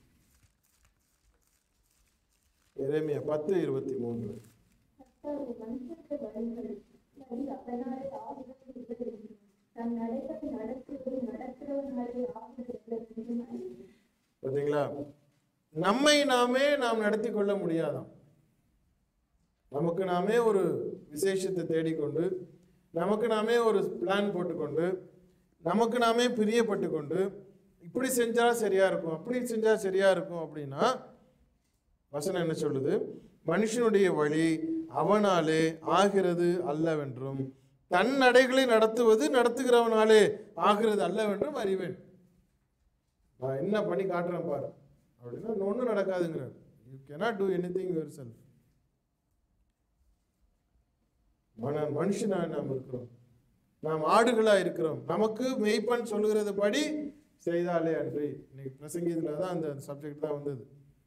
எரேமியா பத்து இருபத்தி மூன்று கர்த்தர் மனுஷனுக்கு வழிகள் சரி அதனாலே ஆறுதல் உள்ளது தன் நடைகளை நடத்துவது நடக்கிறவனாலே ஆறுதல் உள்ளது பார்த்தீங்களா நம்மை நாமே நாம் நடத்தி கொள்ள முடியாதாம் நமக்கு நாமே ஒரு விசேஷத்தை தேடிக்கொண்டு நமக்கு நாமே ஒரு பிளான் போட்டுக்கொண்டு நமக்கு நாமே பிரியப்பட்டு கொண்டு இப்படி செஞ்சா சரியா இருக்கும் அப்படி செஞ்சா சரியா இருக்கும் அப்படின்னா வசனம் என்ன சொல்லுது மனுஷனுடைய வழி அவனாலே ஆகிறது அல்லவென்றும் தன் நடைகளை நடத்துவது நடத்துகிறவனாலே ஆகிறது அல்லவென்றும் அறிவேன் நான் என்ன பண்ணி காட்டுறேன் பாரு அப்படின்னா ஒன்றும் நடக்காதுங்கிறார் you cannot do anything yourself மன மனுஷனா நாம் இருக்கிறோம் நாம் ஆடுகளா இருக்கிறோம் நமக்கு மெய்ப்பன் சொல்லுகிறது படி செய்தாலே அன்றி இன்னைக்கு பிரசங்கத்தில் தான் அந்த சப்ஜெக்ட் தான் வந்தது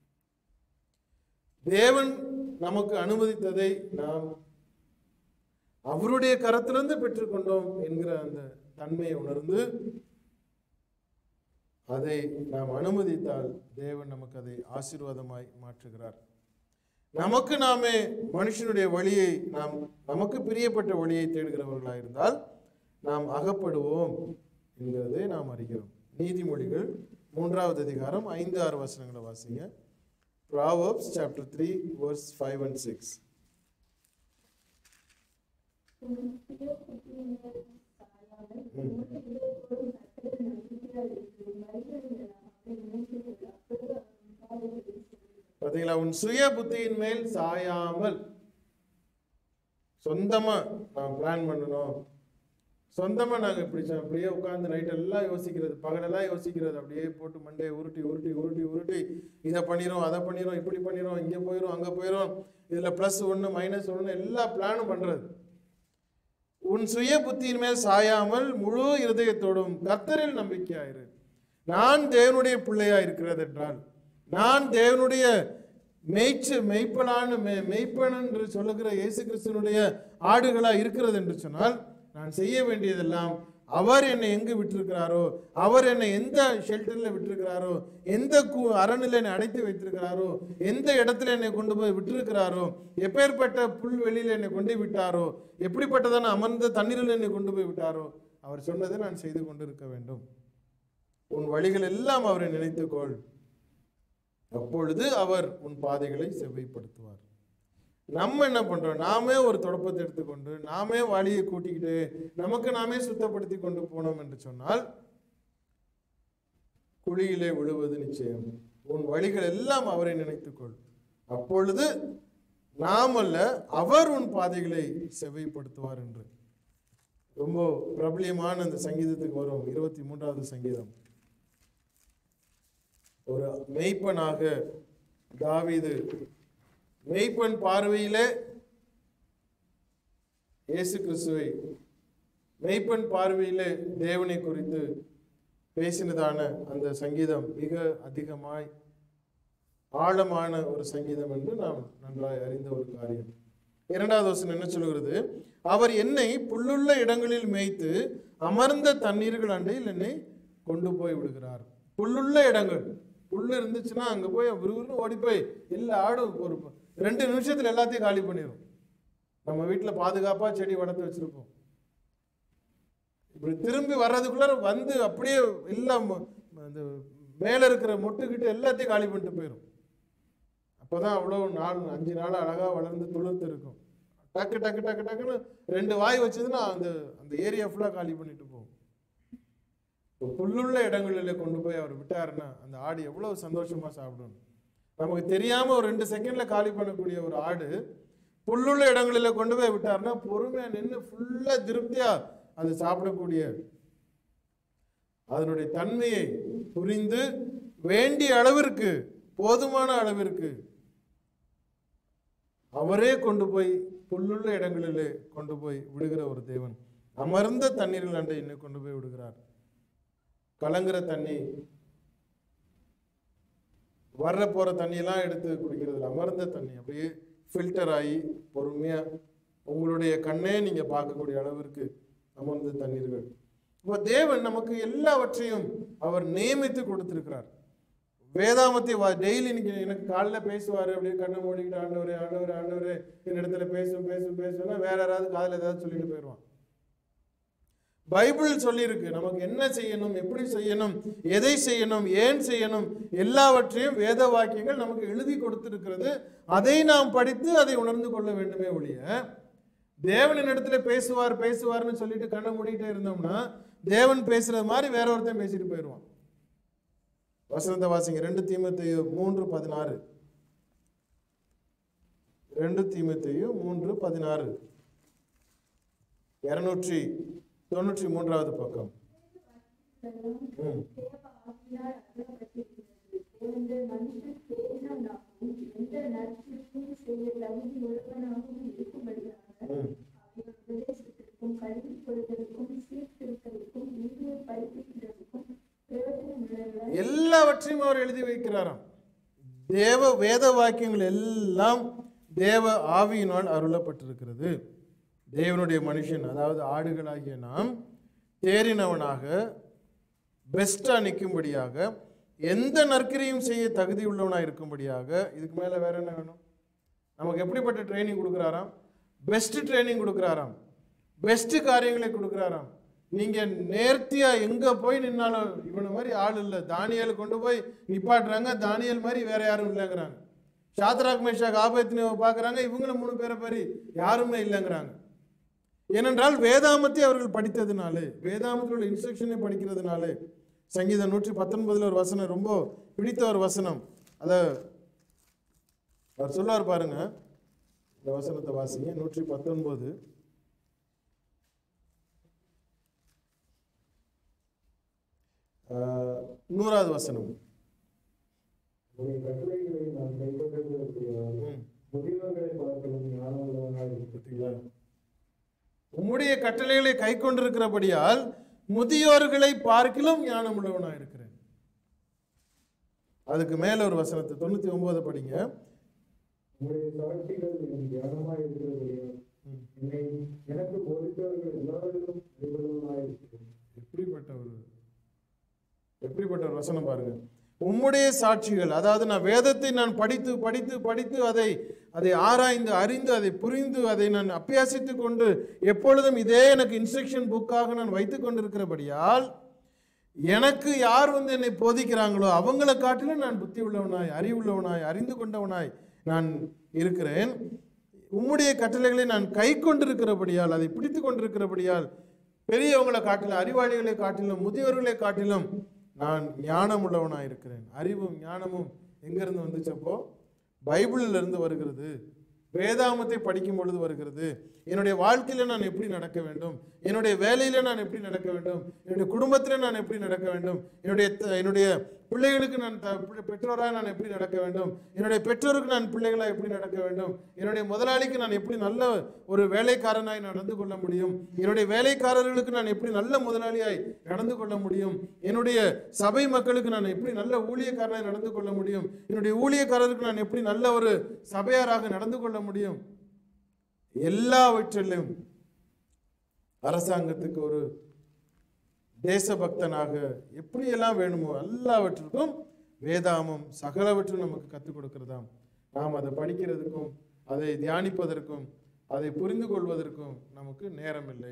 தேவன் நமக்கு அனுமதித்ததை நாம் அவருடைய கரத்திலிருந்து பெற்றுக்கொண்டோம் என்கிற அந்த தன்மையை உணர்ந்து அதை நாம் அனுமதித்தால் தேவன் நமக்கு அதை ஆசீர்வாதமாய் மாற்றுகிறார் நமக்கு நாமே மனுஷனுடைய வழியை நாம் நமக்கு பிரியப்பட்ட வழியை தேடுகிறவர்களாக இருந்தால் நாம் அகப்படுவோம் என்கிறதை நாம் அறிகிறோம் நீதிமொழிகள் மூன்றாவது அதிகாரம் ஐந்து ஆறு வசனங்களை வாசிங்க Proverbs chapter three verse five and six பார்த்தீங்களா உன் சுய புத்தியின் மேல் சாயாமல் சொந்தமா நான் பிளான் பண்ணணும் சொந்தமா நாங்க இப்படி ச- அப்படியே உட்கார்ந்து நைட் எல்லாம் யோசிக்கிறது பகலெல்லாம் யோசிக்கிறது அப்படியே போட்டு மண்டையை உருட்டி உருட்டி உருட்டி உருட்டி இதை பண்ணிரும் அதை பண்ணிரும் இப்படி பண்ணிரும் இங்க போயிரும் அங்க போயிரும் இதுல பிளஸ் ஒன்று மைனஸ் ஒன்று எல்லா பிளானும் பண்றது உன் சுய புத்தியின் மேல் சாயாமல் முழு இருதயத்தோடும் கர்த்தரில் நம்பிக்கையாயிரு நான் தேவனுடைய பிள்ளையா இருக்கிறது என்றால் நான் தேவனுடைய மேய்ச்சு மெய்ப்பனான மெ மெய்ப்பன் என்று சொல்லுகிற இயேசு கிறிஸ்துவனுடைய ஆடுகளா இருக்கிறது என்று சொன்னால் நான் செய்ய வேண்டியதெல்லாம் அவர் என்னை எங்கு விட்டிருக்கிறாரோ அவர் என்னை எந்த ஷெல்டரில் விட்டிருக்கிறாரோ எந்த கு அரணில் என்னை அடைத்து வைத்திருக்கிறாரோ எந்த இடத்துல என்னை கொண்டு போய் விட்டிருக்கிறாரோ எப்பேற்பட்ட புல்வெளியில் என்னை கொண்டு விட்டாரோ எப்படிப்பட்டதான அமர்ந்த தண்ணீரில் என்னை கொண்டு போய் விட்டாரோ அவர் சொன்னதை நான் செய்து கொண்டிருக்க வேண்டும் உன் வழிகள் எல்லாம் அவரை நினைத்துக்கொள் அப்பொழுது அவர் உன் பாதைகளை செவ்வைப்படுத்துவார் நம்ம என்ன பண்றோம் நாமே ஒரு தொடப்பத்தை எடுத்துக்கொண்டு நாமே வழியை கூட்டிக்கிட்டு நமக்கு நாமே சுத்தப்படுத்தி கொண்டு போனோம் என்று சொன்னால் குழியிலே விழுவது நிச்சயம் உன் வழிகள் எல்லாம் அவரை நினைத்துக்கொள் அப்பொழுது நாம் அல்ல அவர் உன் பாதைகளை செவ்வைப்படுத்துவார் என்று ரொம்ப பிரபலியமான அந்த சங்கீதத்துக்கு வரும் இருபத்தி மூன்றாவது சங்கீதம் ஒரு மெய்ப்பனாக தாவீது மெய்ப்பன் பார்வையிலே இயேசு கிறிஸ்துவை மெய்ப்பன் பார்வையிலே தேவனை குறித்து பேசினதான அந்த சங்கீதம் மிக அதிகமாய் ஆழமான ஒரு சங்கீதம் என்று நாம் நன்றாய் அறிந்த ஒரு காரியம் இரண்டாவது வசனம் என்ன சொல்கிறது அவர் என்னை புல்லுள்ள இடங்களில் மேய்த்து அமர்ந்த தண்ணீர்கள் அண்டையில் என்னை கொண்டு போய் விடுகிறார் புல்லுள்ள இடங்கள் புல்லு இருந்துச்சுன்னா அங்க போய் விறுவிறுன்னு ஓடி போய் எல்லா ஆடும் ஒரு ரெண்டு நிமிஷத்துல எல்லாத்தையும் காலி பண்ணிடும் நம்ம வீட்டுல பாதுகாப்பா செடி வளர்த்து வச்சிருப்போம் இப்படி திரும்பி வர்றதுக்குள்ள வந்து அப்படியே எல்லாம் அந்த மேல இருக்கிற மொட்டுக்கிட்டு எல்லாத்தையும் காலி பண்ணிட்டு போயிடும் அப்போதான் அவ்வளோ நாள் அஞ்சு நாள் அழகா வளர்ந்து துளிர்த்து இருக்கும் டக்கு டக்கு டக்கு டக்குன்னு ரெண்டு வாய் வச்சதுன்னா அந்த அந்த ஏரியா ஃபுல்லா காலி பண்ணிட்டு போகும் இப்போ புல்லுள்ள இடங்களில் கொண்டு போய் அவர் விட்டாருன்னா அந்த ஆடு எவ்வளவு சந்தோஷமா சாப்பிடும் நமக்கு தெரியாம ஒரு ரெண்டு செகண்ட்ல காலி பண்ணக்கூடிய ஒரு ஆடு புல்லுள்ள இடங்களில் கொண்டு போய் விட்டாருன்னா பொறுமையா நின்று ஃபுல்லா திருப்தியா அது சாப்பிடக்கூடிய அதனுடைய தன்மையை புரிந்து வேண்டிய அளவிற்கு போதுமான அளவிற்கு அவரே கொண்டு போய் புல்லுள்ள இடங்களிலே கொண்டு போய் விடுகிற ஒரு தேவன் அமர்ந்த தண்ணீர்கள் அண்டை என்னை கொண்டு போய் விடுகிறார் கலங்குற தண்ணி வர்ற போற தண்ணியெல்லாம் எடுத்து குடிக்கிறது அமர்ந்த தண்ணி அப்படியே ஃபில்டர் ஆகி பொறுமையா உங்களுடைய கண்ணே நீங்க பார்க்கக்கூடிய அளவிற்கு அமர்ந்த தண்ணீர்கள் இப்போ தேவன் நமக்கு எல்லாவற்றையும் அவர் நியமித்து கொடுத்திருக்கிறார் வேதாமத்தை வா டெய்லி இன்னைக்கு எனக்கு காலைல பேசுவார் அப்படியே கண்ணை மூடிக்கிட்டு ஆண்டவரே ஆண்டவரே ஆண்டவரே என்னிடத்துல பேசும் பேசும் பேசுனா வேற யாராவது காதுல ஏதாவது சொல்லிட்டு போயிடுவான் பைபிள் சொல்லியிருக்கு நமக்கு என்ன செய்யணும் எப்படி செய்யணும் எதை செய்யணும் ஏன் செய்யணும் எல்லாவற்றையும் வேத வாக்கியங்கள் நமக்கு எழுதி கொடுத்திருக்கிறது அதை நாம் படித்து அதை உணர்ந்து கொள்ள வேண்டுமே ஒழிய தேவனின் இடத்துல பேசுவார் பேசுவார்னு சொல்லிட்டு கண்ணை மூடிக்கிட்டே இருந்தோம்னா தேவன் பேசுறது மாதிரி வேற ஒருத்தன் பேசிட்டு போயிடுவான் வசனத்தை வாசிங்க ரெண்டு தீமத்தை மூன்று பதினாறு ரெண்டு தீமத்தையும் மூன்று பதினாறு இருநூற்றி தொண்ணூற்றி மூன்றாவது பக்கம் ம். தேவ ஆவியினால் அருளப்பட்டிருக்கிறது. தேவனுடைய மனுஷன் தேறினவனாகவும், எந்த நற்கிரியையும் செய்ய தகுதி உள்ளவனாகவும் இருக்கும்படியாக, ம். அவர்கள் உபதேசத்திற்கும், கல்விக் கொள்வதற்கும், சீர்திருத்தலுக்கும், நீதியை படிப்பிக்கிறதுக்கும் பிரயோஜனம் உள்ளவர்களாய் எல்லாவற்றையும் அவர் எழுதி வைக்கிறாராம் தேவ வேத வாக்கியங்கள் எல்லாம் தேவ ஆவியினால் அருளப்பட்டிருக்கிறது தேவனுடைய மனுஷன் அதாவது ஆடுகளாகிய நாம் தேறினவனாக பெஸ்ட்டாக நிற்கும்படியாக எந்த நற்கிரியும் செய்ய தகுதி உள்ளவனாக இருக்கும்படியாக இதுக்கு மேலே வேற என்ன வேணும் நமக்கு எப்படிப்பட்ட ட்ரைனிங் கொடுக்குறாராம் பெஸ்ட் ட்ரைனிங் கொடுக்குறாராம் பெஸ்ட் காரியங்களை கொடுக்குறாராம் நீங்க நேர்த்தியா எங்க போய் நின்னாலும் இவனை மாதிரி ஆள் இல்லை தானியல் கொண்டு போய் நிப்பாட்டுறாங்க தானியல் மாதிரி வேற யாரும் இல்லைங்கிறாங்க சாத்ராக் மேஷாக் ஆபத்தினை பார்க்குறாங்க இவங்கள மூணு பேரை மாதிரி யாருமே இல்லைங்கிறாங்க ஏனென்றால் வேதாமத்தை அவர்கள் படித்ததுனாலே வேதாமத்தோட இன்ஸ்ட்ரக்ஷனை படிக்கிறதுனாலே சங்கீதம் நூற்றி பத்தொன்பதுல ஒரு வசனம் ரொம்ப பிடித்த ஒரு வசனம் அதை அவர் சொல்லுவார் பாருங்க இந்த வசனத்தை வாசிங்க நூற்றி பத்தொன்பது ஆஹ், நூறாவது வசனம் உடைய கட்டளைகளை நான் கைப்பற்றுவதற்குரியவன் ம். முதியோர்களை பார்க்கலும் ஞானமுள்ளவனாய் இருக்கிறேன் உம்முடைய கட்டளைகளை கை கொண்டிருக்கிறபடியால் முதியோர்களை பார்க்கிலும் ஞானம் உள்ளவனா இருக்கிறேன் அதுக்கு மேல ஒரு வசனத்தை தொண்ணூத்தி ஒன்பது படிங்க உங்களுடைய சாட்சிகள் என் தியானமாய் இருக்கிறபடியால் ம். என்னை எனக்கு போதித்தவர்கள் எல்லாரிலும் அறிவுள்ளவனாய் இருக்கிறேன் எப்படிப்பட்ட ஒரு எப்படிப்பட்ட ஒரு வசனம் பாருங்க உம்முடைய சாட்சிகள் அதாவது நான் வேதத்தை நான் படித்து படித்து படித்து அதை அதை ஆராய்ந்து அறிந்து அதை புரிந்து அதை நான் அபியாசித்து கொண்டு எப்பொழுதும் இதே எனக்கு இன்ஸ்ட்ரக்ஷன் புக்காக நான் வைத்து கொண்டிருக்கிறபடியால் எனக்கு யார் வந்து என்னை போதிக்கிறாங்களோ அவங்கள காட்டிலும் நான் புத்தி உள்ளவனாய் அறிவுள்ளவனாய் அறிந்து கொண்டவனாய் நான் இருக்கிறேன் உம்முடைய கட்டளைகளை நான் கை கொண்டிருக்கிறபடியால் அதை பிடித்து கொண்டிருக்கிறபடியால் பெரியவங்களை காட்டிலும் அறிவாளிகளை காட்டிலும் முதியோர்களை காட்டிலும் நான் ஞானம் உள்ளவனாய் இருக்கிறேன் அறிவும் ஞானமும் எங்கிருந்து வந்துச்சப்போ பைபிளில் இருந்து வருகிறது வேதாமத்தை படிக்கும் பொழுது வருகிறது என்னுடைய வாழ்க்கையில நான் எப்படி நடக்க வேண்டும் என்னுடைய வேலையில நான் எப்படி நடக்க வேண்டும் என்னுடைய குடும்பத்தில் நான் எப்படி நடக்க வேண்டும் என்னுடைய த- என்னுடைய பிள்ளைகளுக்கு நான் த- பெ- பெற்றோராக நான் எப்படி நடக்க வேண்டும் என்னுடைய பெற்றோருக்கு நான் பிள்ளைகளாக எப்படி நடக்க வேண்டும் என்னுடைய முதலாளிக்கு நான் எப்படி நல்ல ஒரு வேலைக்காரனாய் நடந்து கொள்ள முடியும் என்னுடைய வேலைக்காரர்களுக்கு நான் எப்படி நல்ல முதலாளியாய் நடந்து கொள்ள முடியும் என்னுடைய சபை மக்களுக்கு நான் எப்படி நல்ல ஊழியக்காரனாய் நடந்து கொள்ள முடியும் என்னுடைய ஊழியக்காரருக்கு நான் எப்படி நல்ல ஒரு சபையாராக நடந்து கொள்ள முடியும் எல்லாவற்றிலும் அரசாங்கத்துக்கு ஒரு தேசபக்தனாக எப்படியெல்லாம் வேணுமோ எல்லாவற்றுக்கும் வேதாமம் சகலவற்றும் நமக்கு கற்றுக் கொடுக்கிறதாம் நாம் அதை படிக்கிறதுக்கும் அதை தியானிப்பதற்கும் அதை புரிந்து கொள்வதற்கும் நமக்கு நேரம் இல்லை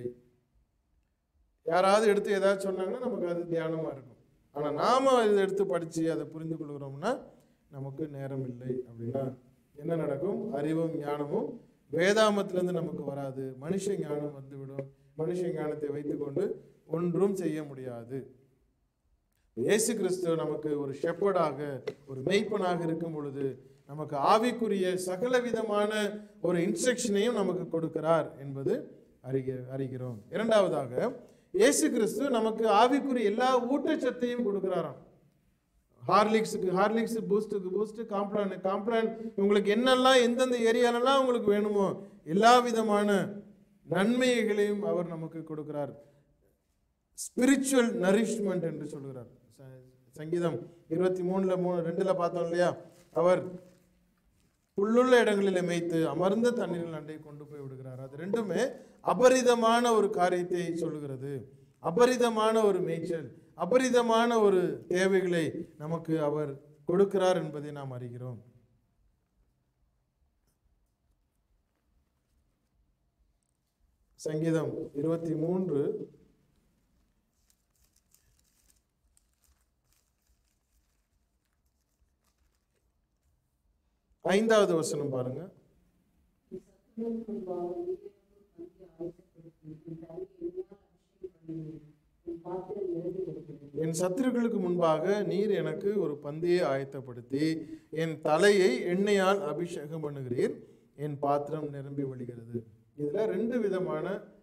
யாராவது எடுத்து ஏதாவது சொன்னாங்கன்னா நமக்கு அது தியானமாக இருக்கும் ஆனால் நாம இதை எடுத்து படித்து அதை புரிந்து கொள்கிறோம்னா நமக்கு நேரம் இல்லை அப்படின்னா என்ன நடக்கும் அறிவும் ஞானமும் வேதாமத்திலிருந்து நமக்கு வராது மனுஷ ஞானம் வந்துவிடும் மனுஷ ஞானத்தை வைத்துக்கொண்டு ஒன்றும் செய்ய முடியாது இயேசு கிறிஸ்து நமக்கு ஒரு ஷெப்பர்டாக ஒரு மெய்ப்பனாக இருக்கும் பொழுது நமக்கு ஆவிக்குரிய சகல விதமான ஒரு இன்ஸ்ட்ரக்ஷனையும் நமக்கு கொடுக்கிறார் என்பது அறிக அறிகிறோம் இரண்டாவதாக இயேசு கிறிஸ்து நமக்கு ஆவிக்குரிய எல்லா ஊட்டச்சத்தையும் கொடுக்கிறாராம் ஹார்லிக்ஸுக்கு ஹார்லிக்ஸ் பூஸ்ட்டுக்கு பூஸ்ட் காம்ப்ளான் காம்ப்ளான் உங்களுக்கு என்னெல்லாம் எந்தெந்த ஏரியாலெல்லாம் உங்களுக்கு வேணுமோ எல்லா விதமான நன்மைகளையும் அவர் நமக்கு கொடுக்கிறார் ஸ்பிரிச்சுவல் நரிஷ்மெண்ட் என்று சொல்கிறார் ச- சங்கீதம் இருபத்தி மூணுல மூணு ரெண்டுல பார்த்தோம் இல்லையா அவர் புல்லுள்ள இடங்களிலே மேய்த்து அமர்ந்த தண்ணீரில் அண்டை கொண்டு போய் விடுகிறார் அது ரெண்டுமே அபரிதமான ஒரு காரியத்தை சொல்லுகிறது அபரிதமான ஒரு மேய்ச்சல் அபரிதமான ஒரு தேவைகளை நமக்கு அவர் கொடுக்கிறார் என்பதை நாம் அறிகிறோம் சங்கீதம் இருபத்தி மூன்று ஐந்தாவது வசனம் பாருங்க என் சத்துருக்களுக்கு முன்பாக நீர் எனக்கு ஒரு பந்தியை ஆயத்தப்படுத்தி என் தலையை எண்ணெயால் அபிஷேகம் பண்ணுகிறீர் என் பாத்திரம் நிரம்பி வழிகிறது இதுல ரெண்டு விதமான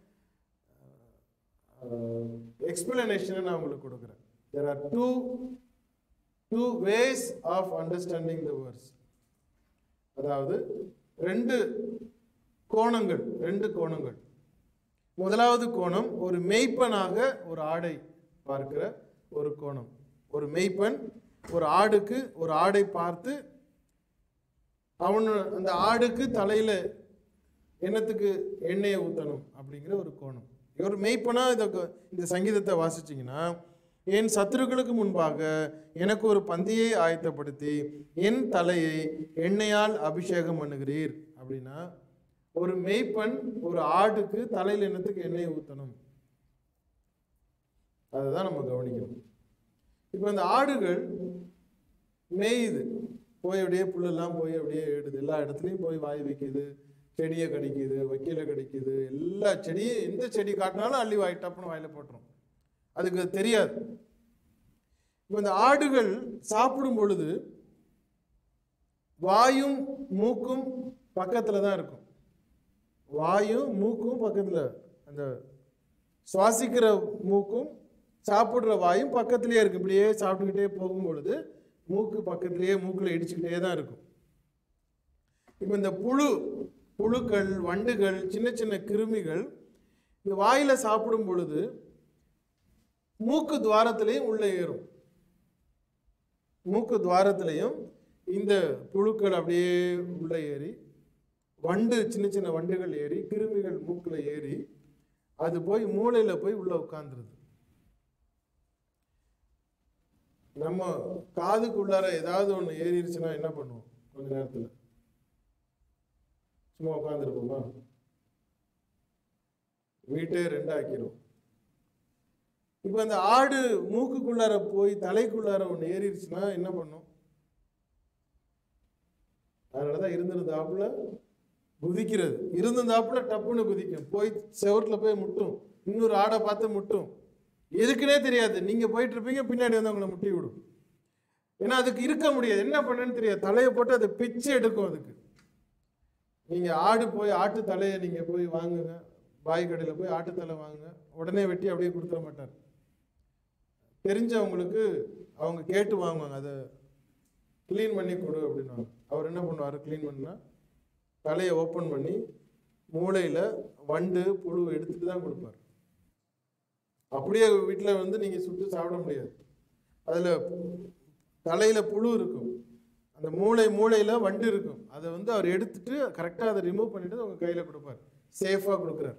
எக்ஸ்பிளனேஷனை நான் உங்களுக்கு கொடுக்குறேன் there are two two ways of understanding the verse அதாவது ரெண்டு கோணங்கள் ரெண்டு கோணங்கள் முதலாவது கோணம் ஒரு மெய்ப்பனாக ஒரு ஆடை பார்க்கிற ஒரு கோணம் ஒரு மெய்ப்பன் ஒரு ஆடுக்கு ஒரு ஆடை பார்த்து அவன் அந்த ஆடுக்கு தலையில என்னத்துக்கு எண்ணெயை ஊற்றணும் அப்படிங்கிற ஒரு கோணம் ஒரு மெய்ப்பனா இதை க- இந்த சங்கீதத்தை வாசிச்சீங்கன்னா என் சத்துருக்களுக்கு முன்பாக எனக்கு ஒரு பந்தியை ஆயத்தப்படுத்தி என் தலையை எண்ணெயால் அபிஷேகம் பண்ணுகிறீர் அப்படின்னா ஒரு மெய்ப்பன் ஒரு ஆடுக்கு தலையில் என்னத்துக்கு எண்ணெயை ஊற்றணும் அதுதான் நம்ம கவனிக்கணும் இப்போ இந்த ஆடுகள் மேயுது போய் அப்படியே புல்லெல்லாம் போய் அப்படியே எடுது எல்லா இடத்துலையும் போய் வாய் வைக்குது செடியை கடிக்குது வைக்கல கடிக்குது எல்லா செடியும் எந்த செடி காட்டினாலும் அள்ளி வாய் டப்புன்னு வாயில போட்டுரும் அதுக்கு அது தெரியாது இப்போ இந்த ஆடுகள் சாப்பிடும் பொழுது வாயும் மூக்கும் பக்கத்துல தான் இருக்கும் வாயும் மூக்கும் பக்கத்துல அந்த சுவாசிக்கிற மூக்கும் சாப்பிடுற வாயும் பக்கத்திலேயே இருக்கு இப்படியே சாப்பிட்டுக்கிட்டே போகும் பொழுது மூக்கு பக்கத்திலேயே மூக்குல இடிச்சுக்கிட்டே தான் இருக்கும் இப்போ இந்த புழு புழுக்கள் வண்டுகள் சின்ன சின்ன கிருமிகள் இந்த வாயில சாப்பிடும் பொழுது மூக்கு துவாரத்திலையும் உள்ள ஏறும் மூக்கு துவாரத்திலையும் இந்த புழுக்கள் அப்படியே உள்ள ஏறி வண்டு சின்ன சின்ன வண்டுகள் ஏறி கிருமிகள் மூக்குல ஏறி அது போய் மூளையில போய் உள்ள உட்காந்துருது நம்ம காதுக்குள்ளார ஏதாவது ஒண்ணு ஏறிடுச்சுன்னா என்ன பண்ணுவோம் கொஞ்ச நேரத்துல சும்மா உட்காந்துருப்போமா வீட்டே ரெண்டாக்கிரும் இப்போ அந்த ஆடு மூக்குக்குள்ளார போய் தலைக்குள்ளார ஒன்று ஏறிடுச்சுன்னா என்ன பண்ணும் அதனாலதான் இருந்திருந்தாப்புல குதிக்கிறது இருந்திருந்தாப்புல டப்புன்னு குதிக்கும் போய் செவத்துல போய் முட்டும் இன்னொரு ஆடை பார்த்து முட்டும் எதுக்குன்னே தெரியாது நீங்க போயிட்டு இருப்பீங்க பின்னாடி வந்து உங்களை முட்டி விடும் ஏன்னா அதுக்கு இருக்க முடியாது என்ன பண்ணுன்னு தெரியாது தலையை போட்டு அதை பிச்சு எடுக்கும் அதுக்கு நீங்க ஆடு போய் ஆட்டு தலையை நீங்க போய் வாங்குங்க பாய் கடையில் போய் ஆட்டு தலை வாங்குங்க உடனே வெட்டி அப்படியே கொடுத்துட மாட்டார் தெரிஞ்சவங்களுக்கு அவங்க கேட்டு வாங்குவாங்க அதை க்ளீன் பண்ணி கொடு அப்படின்னுவாங்க அவர் என்ன பண்ணுவார் க்ளீன் பண்ணா தலையை ஓப்பன் பண்ணி மூளையில வண்டு புழு எடுத்துட்டு தான் கொடுப்பார் அப்படியே வீட்டில் வந்து நீங்க சுட்டு சாப்பிட முடியாது அதுல தலையில புழு இருக்கும் அந்த மூளை மூளையில வண்டு இருக்கும் அதை வந்து அவர் எடுத்துட்டு கரெக்டாக அதை ரிமூவ் பண்ணிட்டு உங்க கையில கொடுப்பார் சேஃபாக கொடுக்குறார்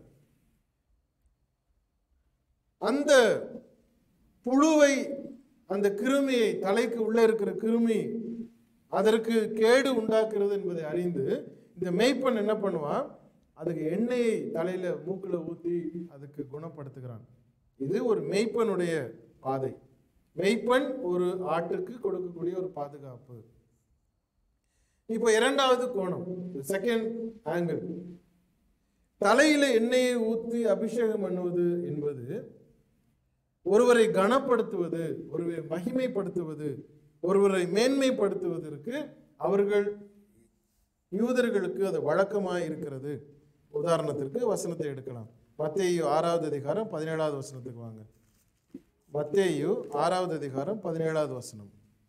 அந்த புழுவை அந்த கிருமியை தலைக்கு உள்ள இருக்கிற கிருமி அதற்கு கேடு உண்டாக்குறது என்பதை அறிந்து இந்த மேய்ப்பன் என்ன பண்ணுவான் அதுக்கு எண்ணெயை தலையில மூக்குல ஊத்தி அதுக்கு குணப்படுத்துகிறான் இது ஒரு மேய்ப்பனுடைய பாதை மேய்ப்பன் ஒரு ஆட்டுக்கு கொடுக்கக்கூடிய ஒரு பாதுகாப்பு இப்போ இரண்டாவது கோணம் செகண்ட் ஆங்கிள் தலையில எண்ணெயை ஊற்றி அபிஷேகம் பண்ணுவது என்பது ஒருவரை கனப்படுத்துவது ஒருவரை மகிமைப்படுத்துவது ஒருவரை மேன்மைப்படுத்துவதற்கு அவர்கள் யூதர்களுக்கு அது வழக்கமாக இருக்கிறது உதாரணத்திற்கு வசனத்தை எடுக்கலாம் மத்தேயு ஆறாவது அதிகாரம் பதினேழாவது வசனத்துக்கு வாங்க மத்தேயு ஆறாவது அதிகாரம் பதினேழாவது வசனம்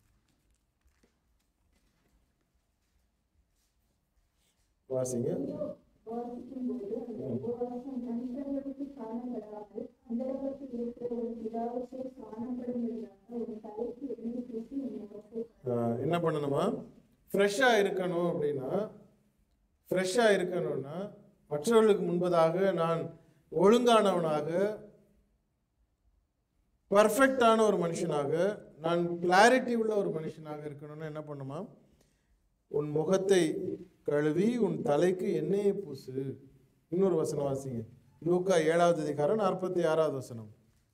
வாசிங்க வாசிக்கும்போது அந்த உபவாசம் மனுஷர்களுக்கு காணப்படாமல் அந்தரகத்தில் இருக்கிற ஒரு பிதாவுக்கு காணப்படும்படியாக ஒரு தலைக்கு எண்ணெய் பூசி உன் முகத்தை ஆஹ் என்ன பண்ணணுமா ஃப்ரெஷ்ஷாக இருக்கணும் அப்படின்னா ஃப்ரெஷ்ஷாக இருக்கணும்னா மற்றவர்களுக்கு முன்பதாக நான் ஒழுங்கானவனாக பர்ஃபெக்டான ஒரு மனுஷனாக நான் கிளாரிட்டி உள்ள ஒரு மனுஷனாக இருக்கணும்னா என்ன பண்ணுமா உன் முகத்தை கழுவி உன் தலைக்கு எண்ணெயை பூசு இன்னொரு வசனம் வாசிங்க லூக்கா ஏழாவது அதிகாரம் நாற்பத்தி ஆறாவது வசனம்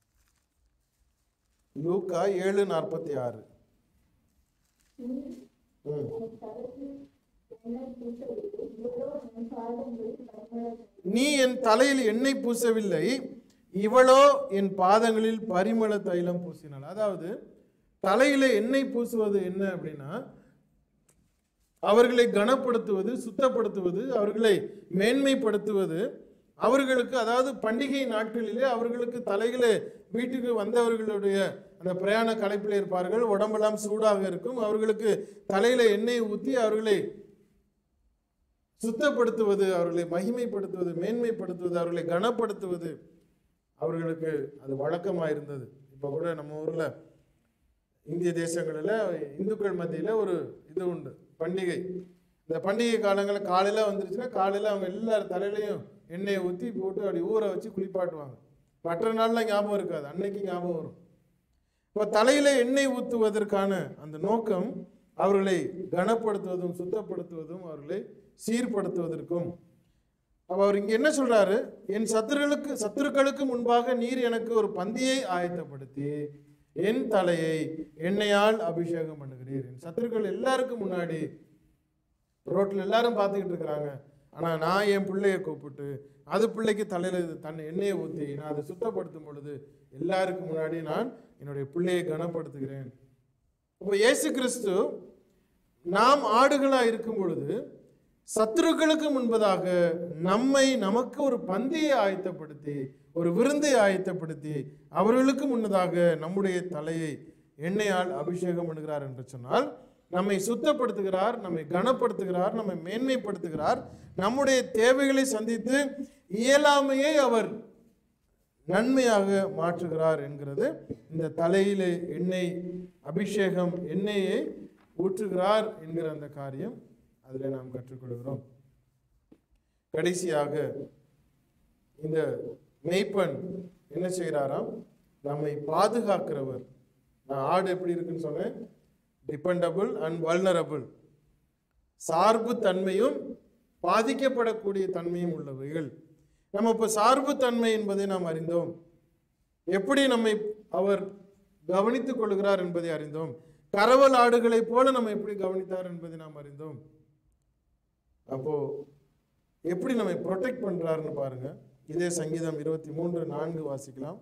லூக்கா ஏழு நாற்பத்தி ஆறு ம் உன் தலைக்கு எண்ணெய் பூசவில்லை இவரோ என் பாதங்களில் பரிமள நீ என் தலையில் எண்ணெய் பூசவில்லை இவளோ என் பாதங்களில் பரிமள தைலம் பூசினாள் அதாவது தலையில எண்ணெய் பூசுவது என்ன அப்படின்னா அவர்களை கனப்படுத்துவது சுத்தப்படுத்துவது அவர்களை மேன்மைப்படுத்துவது அவர்களுக்கு அதாவது பண்டிகை நாட்களிலே அவர்களுக்கு தலைகளே வீட்டுக்கு வந்தவர்களுடைய அந்த பிரயாண களைப்பில் இருப்பார்கள் உடம்பெல்லாம் சூடாக இருக்கும் அவர்களுக்கு தலையில எண்ணெய் ஊற்றி அவர்களை சுத்தப்படுத்துவது அவர்களை மகிமைப்படுத்துவது மேன்மைப்படுத்துவது அவர்களை கனப்படுத்துவது அவர்களுக்கு அது வழக்கமாக இருந்தது இப்போ கூட நம்ம ஊரில் இந்திய தேசங்களில் இந்துக்கள் மத்தியில் ஒரு இது உண்டு பண்டிகை இந்த பண்டிகை காலங்களில் காலையில் வந்துருச்சுன்னா காலையில் அவங்க எல்லார் தலையிலையும் எண்ணெயை ஊற்றி போட்டு அப்படி ஊற வச்சு குளிப்பாட்டுவாங்க மற்ற நாளில் ஞாபகம் இருக்காது அன்னைக்கு ஞாபகம் வரும் இப்போ தலையில எண்ணெய் ஊற்றுவதற்கான அந்த நோக்கம் அவர்களை கனப்படுத்துவதும் சுத்தப்படுத்துவதும் அவர்களை சீர்படுத்துவதற்கும் அப்ப அவர் இங்க என்ன சொல்றாரு என் சத்துருக்களுக்கு சத்துருக்களுக்கு முன்பாக நீர் எனக்கு ஒரு பந்தியை ஆயத்தப்படுத்தி என் தலையை எண்ணெயால் அபிஷேகம் பண்ணுகிறீர் என் சத்துருக்கள் எல்லாருக்கும் முன்னாடி ரோட்ல எல்லாரும் பார்த்துக்கிட்டு இருக்கிறாங்க ஆனா நான் என் பிள்ளைய கூப்பிட்டு அது பிள்ளைக்கு தலையில தன் எண்ணெயை ஊற்றி நான் அதை சுத்தப்படுத்தும் பொழுது எல்லாருக்கும் முன்னாடி நான் என்னுடைய பிள்ளையை கனப்படுத்துகிறேன் இப்போ இயேசு கிறிஸ்து நாம் ஆடுகளா இருக்கும் பொழுது சத்துருக்களுக்கு முன்பதாக நம்மை நமக்கு ஒரு பந்தியை ஆயத்தப்படுத்தி ஒரு விருந்தை ஆயத்தப்படுத்தி அவர்களுக்கு முன்னதாக நம்முடைய தலையை எண்ணெயால் அபிஷேகம் பண்ணுகிறார் என்று சொன்னால் நம்மை சுத்தப்படுத்துகிறார் நம்மை கனப்படுத்துகிறார் நம்மை மேன்மைப்படுத்துகிறார் நம்முடைய தேவைகளை சந்தித்து இயலாமையை அவர் நன்மையாக மாற்றுகிறார் என்கிறது இந்த தலையிலே எண்ணெய் அபிஷேகம் எண்ணெயை ஊற்றுகிறார் என்கிற அந்த காரியம் அதில் நாம் கற்றுக்கொள்கிறோம் கடைசியாக இந்த மெய்ப்பன் என்ன செய்கிறாராம் நம்மை பாதுகாக்கிறவர் நான் ஆடு எப்படி இருக்குன்னு சொன்னேன் டிபெண்டபிள் அண்ட் வல்னரபிள் சார்பு தன்மையும் பாதிக்கப்படக்கூடிய தன்மையும் உள்ளவைகள் நம்ம இப்போ சார்பு தன்மை என்பதை நாம் அறிந்தோம் எப்படி நம்மை அவர் கவனித்துக் கொள்கிறார் என்பதை அறிந்தோம் கரவல் ஆடுகளைப் போல நம்ம எப்படி கவனித்தார் என்பதை நாம் அறிந்தோம் அப்போ எப்படி நம்மை ப்ரொடெக்ட் பண்றாருன்னு பாருங்க இதே சங்கீதம் இருபத்தி மூன்று நான்கு வாசிக்கலாம்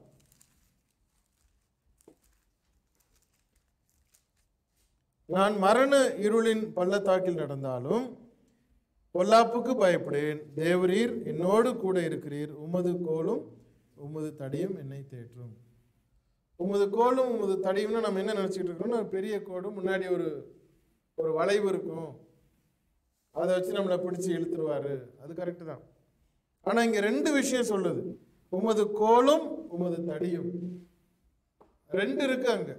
நான் மரண இருளின் பள்ளத்தாக்கில் நடந்தாலும் பொல்லாப்புக்கு பயப்படேன் தேவரீர் என்னோடு கூட இருக்கிறீர் உமது கோலும் உமது தடியும் என்னை தேற்றும் உமது கோலும் உமது தடியும்னு நம்ம என்ன நினச்சிக்கிட்டு இருக்கோம்னா ஒரு பெரிய கோடு முன்னாடி ஒரு ஒரு வளைவு இருக்கும் அதை வச்சு நம்மளை பிடிச்சி இழுத்துருவாரு அது கரெக்டு தான் ஆனால் இங்கே ரெண்டு விஷயம் சொல்லுது உமது கோலும் உமது தடியும் ரெண்டு இருக்கு அங்க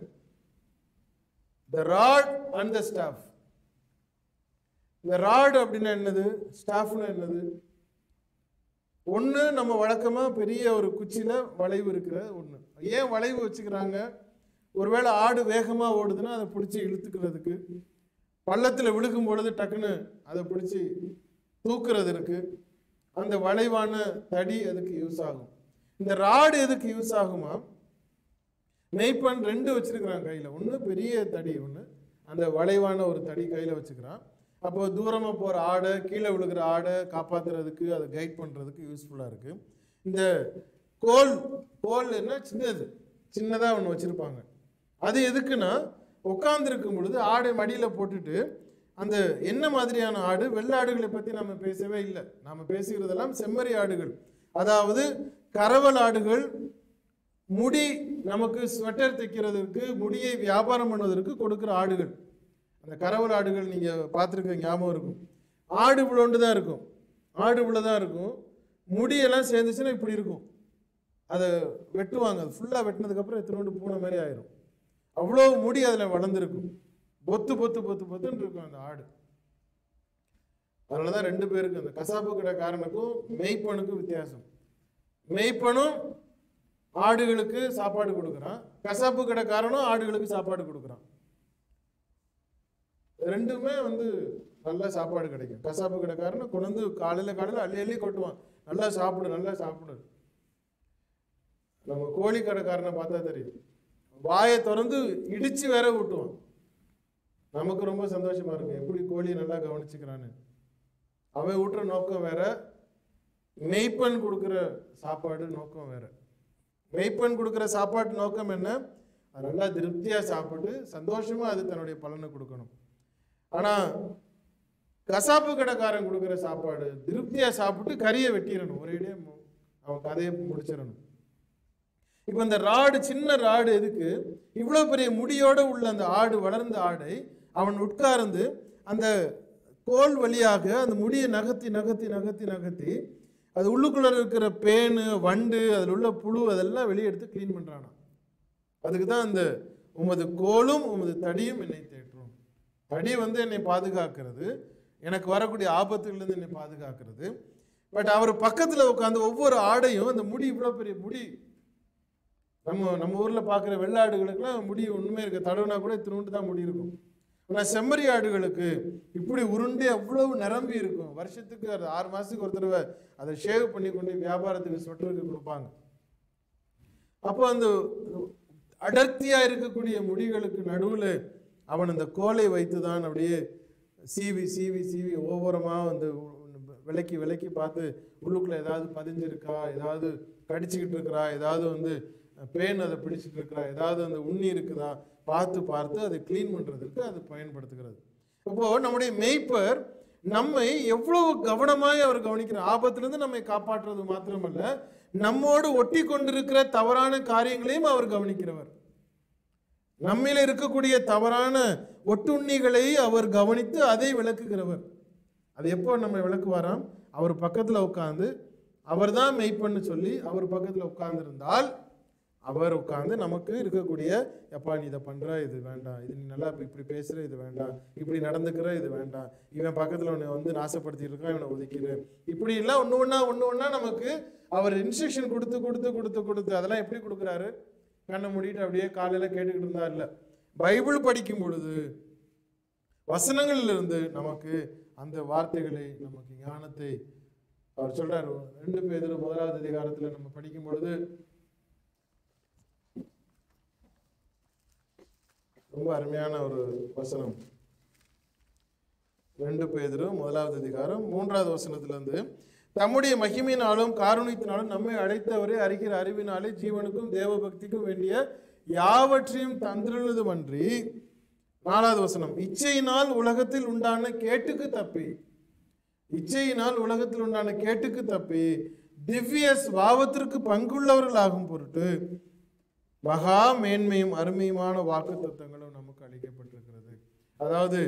the rod and the staff இந்த ராட் அப்படின்னா என்னது ஸ்டாஃப்னா என்னது ஒன்று நம்ம வழக்கமாக பெரிய ஒரு குச்சியில் வளைவு இருக்கிற ஒன்று ஏன் வளைவு வச்சுக்கிறாங்க ஒருவேளை ஆடு வேகமாக ஓடுதுன்னா அதை பிடிச்சி இழுத்துக்கிறதுக்கு பள்ளத்தில் விழுகும் பொழுது டக்குன்னு அதை பிடிச்சி தூக்குறது இருக்கு அந்த வளைவான தடி அதுக்கு யூஸ் ஆகும் இந்த ராடு எதுக்கு யூஸ் ஆகுமா மெய்ப்பன் ரெண்டு வச்சிருக்கிறான் கையில் ஒன்று பெரிய தடி ஒன்று அந்த வளைவான ஒரு தடி கையில் வச்சுக்கிறான் அப்போ தூரமாக போகிற ஆடை கீழே விழுகிற ஆடை காப்பாற்றுறதுக்கு அதை கைட் பண்ணுறதுக்கு யூஸ்ஃபுல்லாக இருக்குது இந்த கோல் கோல் என்ன சின்னது சின்னதாக ஒன்று வச்சுருப்பாங்க அது எதுக்குன்னா உட்காந்துருக்கும் பொழுது ஆடை மடியில் போட்டுட்டு அந்த என்ன மாதிரியான ஆடு வெள்ளாடுகளை பற்றி நம்ம பேசவே இல்லை நாம் பேசுகிறதெல்லாம் செம்மறி ஆடுகள் அதாவது கரவல் ஆடுகள் முடி நமக்கு ஸ்வெட்டர் தைக்கிறதுக்கு முடியை வியாபாரம் பண்ணுவதற்கு கொடுக்குற ஆடுகள் அந்த கரவல் ஆடுகள் நீங்கள் பார்த்துருக்க ஞாபகம் இருக்கும் ஆடு இவ்வளோண்டு தான் இருக்கும் ஆடு இவ்வளோ தான் இருக்கும் முடியெல்லாம் சேர்ந்துச்சுன்னா இப்படி இருக்கும் அதை வெட்டுவாங்க அது ஃபுல்லாக வெட்டினதுக்கப்புறம் இத்தினோண்டு பூனை மாதிரி ஆயிரும் அவ்வளோ முடி அதில் வளர்ந்துருக்கும் பொத்து பொத்து பொத்து பொத்துன்னு இருக்கும் அந்த ஆடு அதனால தான் ரெண்டு பேருக்கு அந்த கசாப்பு கடைக்காரனுக்கும் மெய்ப்பனுக்கும் வித்தியாசம் மெய்ப்பனும் ஆடுகளுக்கு சாப்பாடு கொடுக்குறான் கசாப்பு கடைக்காரனும் ஆடுகளுக்கு சாப்பாடு கொடுக்குறான் ரெண்டுமே வந்து நல்ல சாப்பாடு கிடைக்கும் கசாப்பு கடைக்காரன் கொண்டு வந்து காலையில் காலையில் அள்ளி அள்ளி கொட்டுவான் நல்லா சாப்பிடு நல்லா சாப்பிடு நம்ம கோழி கடைக்காரனை பார்த்தா தெரியும் வாயை திறந்து இடிச்சு வேற ஊட்டுவான் நமக்கு ரொம்ப சந்தோஷமா இருக்கும் எப்படி கோழியை நல்லா கவனிச்சுக்கிறான்னு அவன் ஊட்டுற நோக்கம் வேற மெய்ப்பன் கொடுக்குற சாப்பாடு நோக்கம் வேற மெய்ப்பன் கொடுக்குற சாப்பாட்டு நோக்கம் என்ன அது நல்லா திருப்தியாக சாப்பிட்டு சந்தோஷமா அது தன்னுடைய பலனை கொடுக்கணும் ஆனால் கசாப்பு கடைக்காரன் கொடுக்குற சாப்பாடு திருப்தியா சாப்பிட்டு கறியை வெட்டிடணும் ஒரேடியே மு- அவன் கதையை முடிச்சிடணும் இப்போ இந்த ராடு சின்ன ராடு எதுக்கு இவ்வளோ பெரிய முடியோட உள்ள அந்த ஆடு வளர்ந்த ஆடை அவன் உட்கார்ந்து அந்த கோல் வழியாக அந்த முடியை நகர்த்தி நகர்த்தி நகர்த்தி நகர்த்தி அது உள்ளுக்குள்ள இருக்கிற பேனு வண்டு அதில் உள்ள புழு அதெல்லாம் வெளியே எடுத்து க்ளீன் பண்ணுறானாம் அதுக்கு தான் அந்த உமது கோலும் உமது தடியும் என்னை தேற்றும் தடி வந்து என்னை பாதுகாக்கிறது எனக்கு வரக்கூடிய ஆபத்துகள்லேருந்து என்னை பாதுகாக்கிறது பட் அவர் பக்கத்தில் உட்காந்து ஒவ்வொரு ஆடையும் அந்த முடி இவ்வளோ பெரிய முடி நம்ம நம்ம ஊரில் பார்க்குற வெள்ளாடுகளுக்கெல்லாம் முடி ஒன்றுமே இருக்க தடவுனா கூட திருண்டு தான் முடி இருக்கும் ஆனால் செம்மறி ஆடுகளுக்கு இப்படி உருண்டே அவ்வளவு நிரம்பி இருக்கும் வருஷத்துக்கு அது ஆறு மாதத்துக்கு ஒரு தடவை அதை ஷேவ் பண்ணி கொண்டு வியாபாரத்துக்கு சொட்டருக்கு கொடுப்பாங்க அப்போ அந்த அடர்த்தியாக இருக்கக்கூடிய முடிகளுக்கு நடுவில் அவன் அந்த கோலை வைத்து தான் அப்படியே சீவி சீவி சீவி ஓவரமாக வந்து விலக்கி விலக்கி பார்த்து உள்ளுக்குள்ள ஏதாவது பதிஞ்சிருக்கா ஏதாவது கடிச்சிக்கிட்டு இருக்கிறா ஏதாவது வந்து பேன் அதை பிடிச்சிட்டு இருக்கிறா ஏதாவது அந்த உண்ணி இருக்குதா பார்த்து பார்த்து அதை க்ளீன் பண்ணுறதுக்கு அது பயன்படுத்துகிறது இப்போ நம்முடைய மேய்ப்பர் நம்மை எவ்வளவு கவனமாய் அவர் கவனிக்கிறார் ஆபத்திலிருந்து நம்மை காப்பாற்றுறது மாத்திரமல்ல நம்மோடு ஒட்டி கொண்டிருக்கிற தவறான காரியங்களையும் அவர் கவனிக்கிறவர் நம்மில இருக்கக்கூடிய தவறான ஒட்டுண்ணிகளை அவர் கவனித்து அதை விளக்குகிறவர் அது எப்போ நம்ம விளக்குவாராம் அவர் பக்கத்தில் உட்காந்து அவர் தான் மெய்ப்பன்னு சொல்லி அவர் பக்கத்தில் உட்கார்ந்திருந்தால் அவர் உட்கார்ந்து நமக்கு இருக்கக்கூடிய எப்பா நீ இதை பண்ற இது வேண்டாம் இது நீ நல்லா இப்ப இப்படி பேசுற இது வேண்டாம் இப்படி நடந்துக்கிற இது வேண்டாம் இவன் பக்கத்தில் உன்னை வந்து நாசப்படுத்திட்டு இருக்கான் இவனை ஒதுக்கிடு இப்படி எல்லாம் ஒன்று ஒன்றா ஒன்று ஒன்றா நமக்கு அவர் இன்ஸ்ட்ரக்ஷன் கொடுத்து கொடுத்து கொடுத்து கொடுத்து அதெல்லாம் எப்படி கொடுக்குறாரு கண்ணை மூடிட்டு அப்படியே காலையில் கேட்டுக்கிட்டு இருந்தா இல்லை பைபிள் படிக்கும் பொழுது வசனங்களிலிருந்து நமக்கு அந்த வார்த்தைகளை நமக்கு ஞானத்தை அவர் சொல்றாரு ரெண்டு பேர் முதலாவது அதிகாரத்துல நம்ம படிக்கும் பொழுது ரொம்ப அருமையான ஒரு வசனம் ரெண்டு பேதரு முதலாவது அதிகாரம் மூன்றாவது வசனத்துல இருந்து தம்முடைய மகிமையினாலும் காருணித்தினாலும் நம்மை அழைத்தவரை அறிகிற அறிவினாலே ஜீவனுக்கும் தேவ பக்திக்கும் வேண்டிய யாவற்றையும் தந்திருள்ளதுமன்றி நாலாவது வசனம் இச்சையினால் உலகத்தில் உண்டான கேட்டுக்கு தப்பி இச்சையினால் உலகத்தில் உண்டான கேட்டுக்கு தப்பி திவ்ய சுவாவத்திற்கு பங்குள்ளவர்களாகும் பொருட்டு மகா மேன்மையும் அருமையுமான வாக்கு தத்துவங்களும் நமக்கு அளிக்கப்பட்டிருக்கிறது அதாவது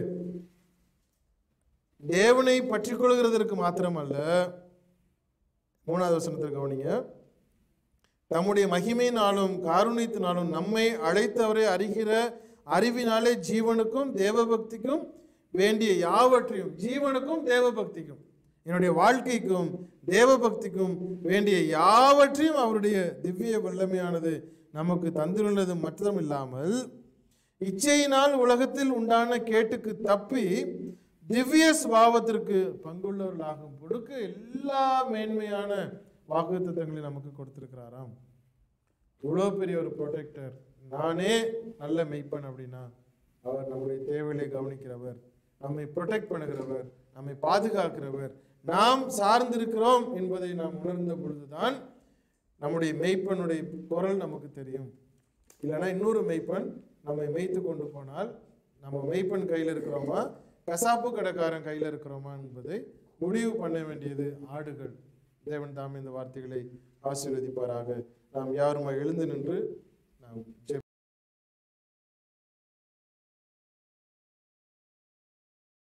தேவனை பற்றி கொள்கிறதற்கு மாத்திரமல்ல மூணாவது வசனத்தில் கவனிங்க தம்முடைய மகிமையினாலும் காருண்யத்தினாலும் நம்மை அழைத்தவரை அறிகிற அறிவினாலே ஜீவனுக்கும் தேவபக்திக்கும் வேண்டிய யாவற்றையும் ஜீவனுக்கும் தேவபக்திக்கும் என்னுடைய வாழ்க்கைக்கும் தேவபக்திக்கும் வேண்டிய யாவற்றையும் அவருடைய திவ்ய வல்லமையானது நமக்கு தந்துள்ளது மட்டும் இல்லாமல் இச்சையினால் உலகத்தில் உண்டான கேட்டுக்கு தப்பி திவ்ய சுபாவத்திற்கு பங்குள்ளவர்களாகும் பொழுக்க எல்லா மேன்மையான வாக்குத்தத்தங்களையும் நமக்கு கொடுத்திருக்கிறாராம் இவ்வளோ பெரிய ஒரு ப்ரொடெக்டர் நானே நல்ல மெய்ப்பன் அப்படின்னா அவர் நம்முடைய தேவைகளை கவனிக்கிறவர் நம்மை ப்ரொடெக்ட் பண்ணுகிறவர் நம்மை பாதுகாக்கிறவர் நாம் சார்ந்திருக்கிறோம் என்பதை நாம் உணர்ந்த பொழுதுதான் நம்முடைய மெய்ப்பனுடைய குரல் நமக்கு தெரியும் இல்லைன்னா இன்னொரு மெய்ப்பன் நம்மை மேய்த்து கொண்டு போனால் நம்ம மெய்ப்பன் கையில் இருக்கிறோமா கசாப்பு கடைக்காரன் கையில் இருக்கிறோமா என்பதை முடிவு பண்ண வேண்டியது ஆடுகள் தேவன் தாம் இந்த வார்த்தைகளை ஆசீர்வதிப்பாராக நாம் யாரும் எழுந்து நின்று நாம் ஜெப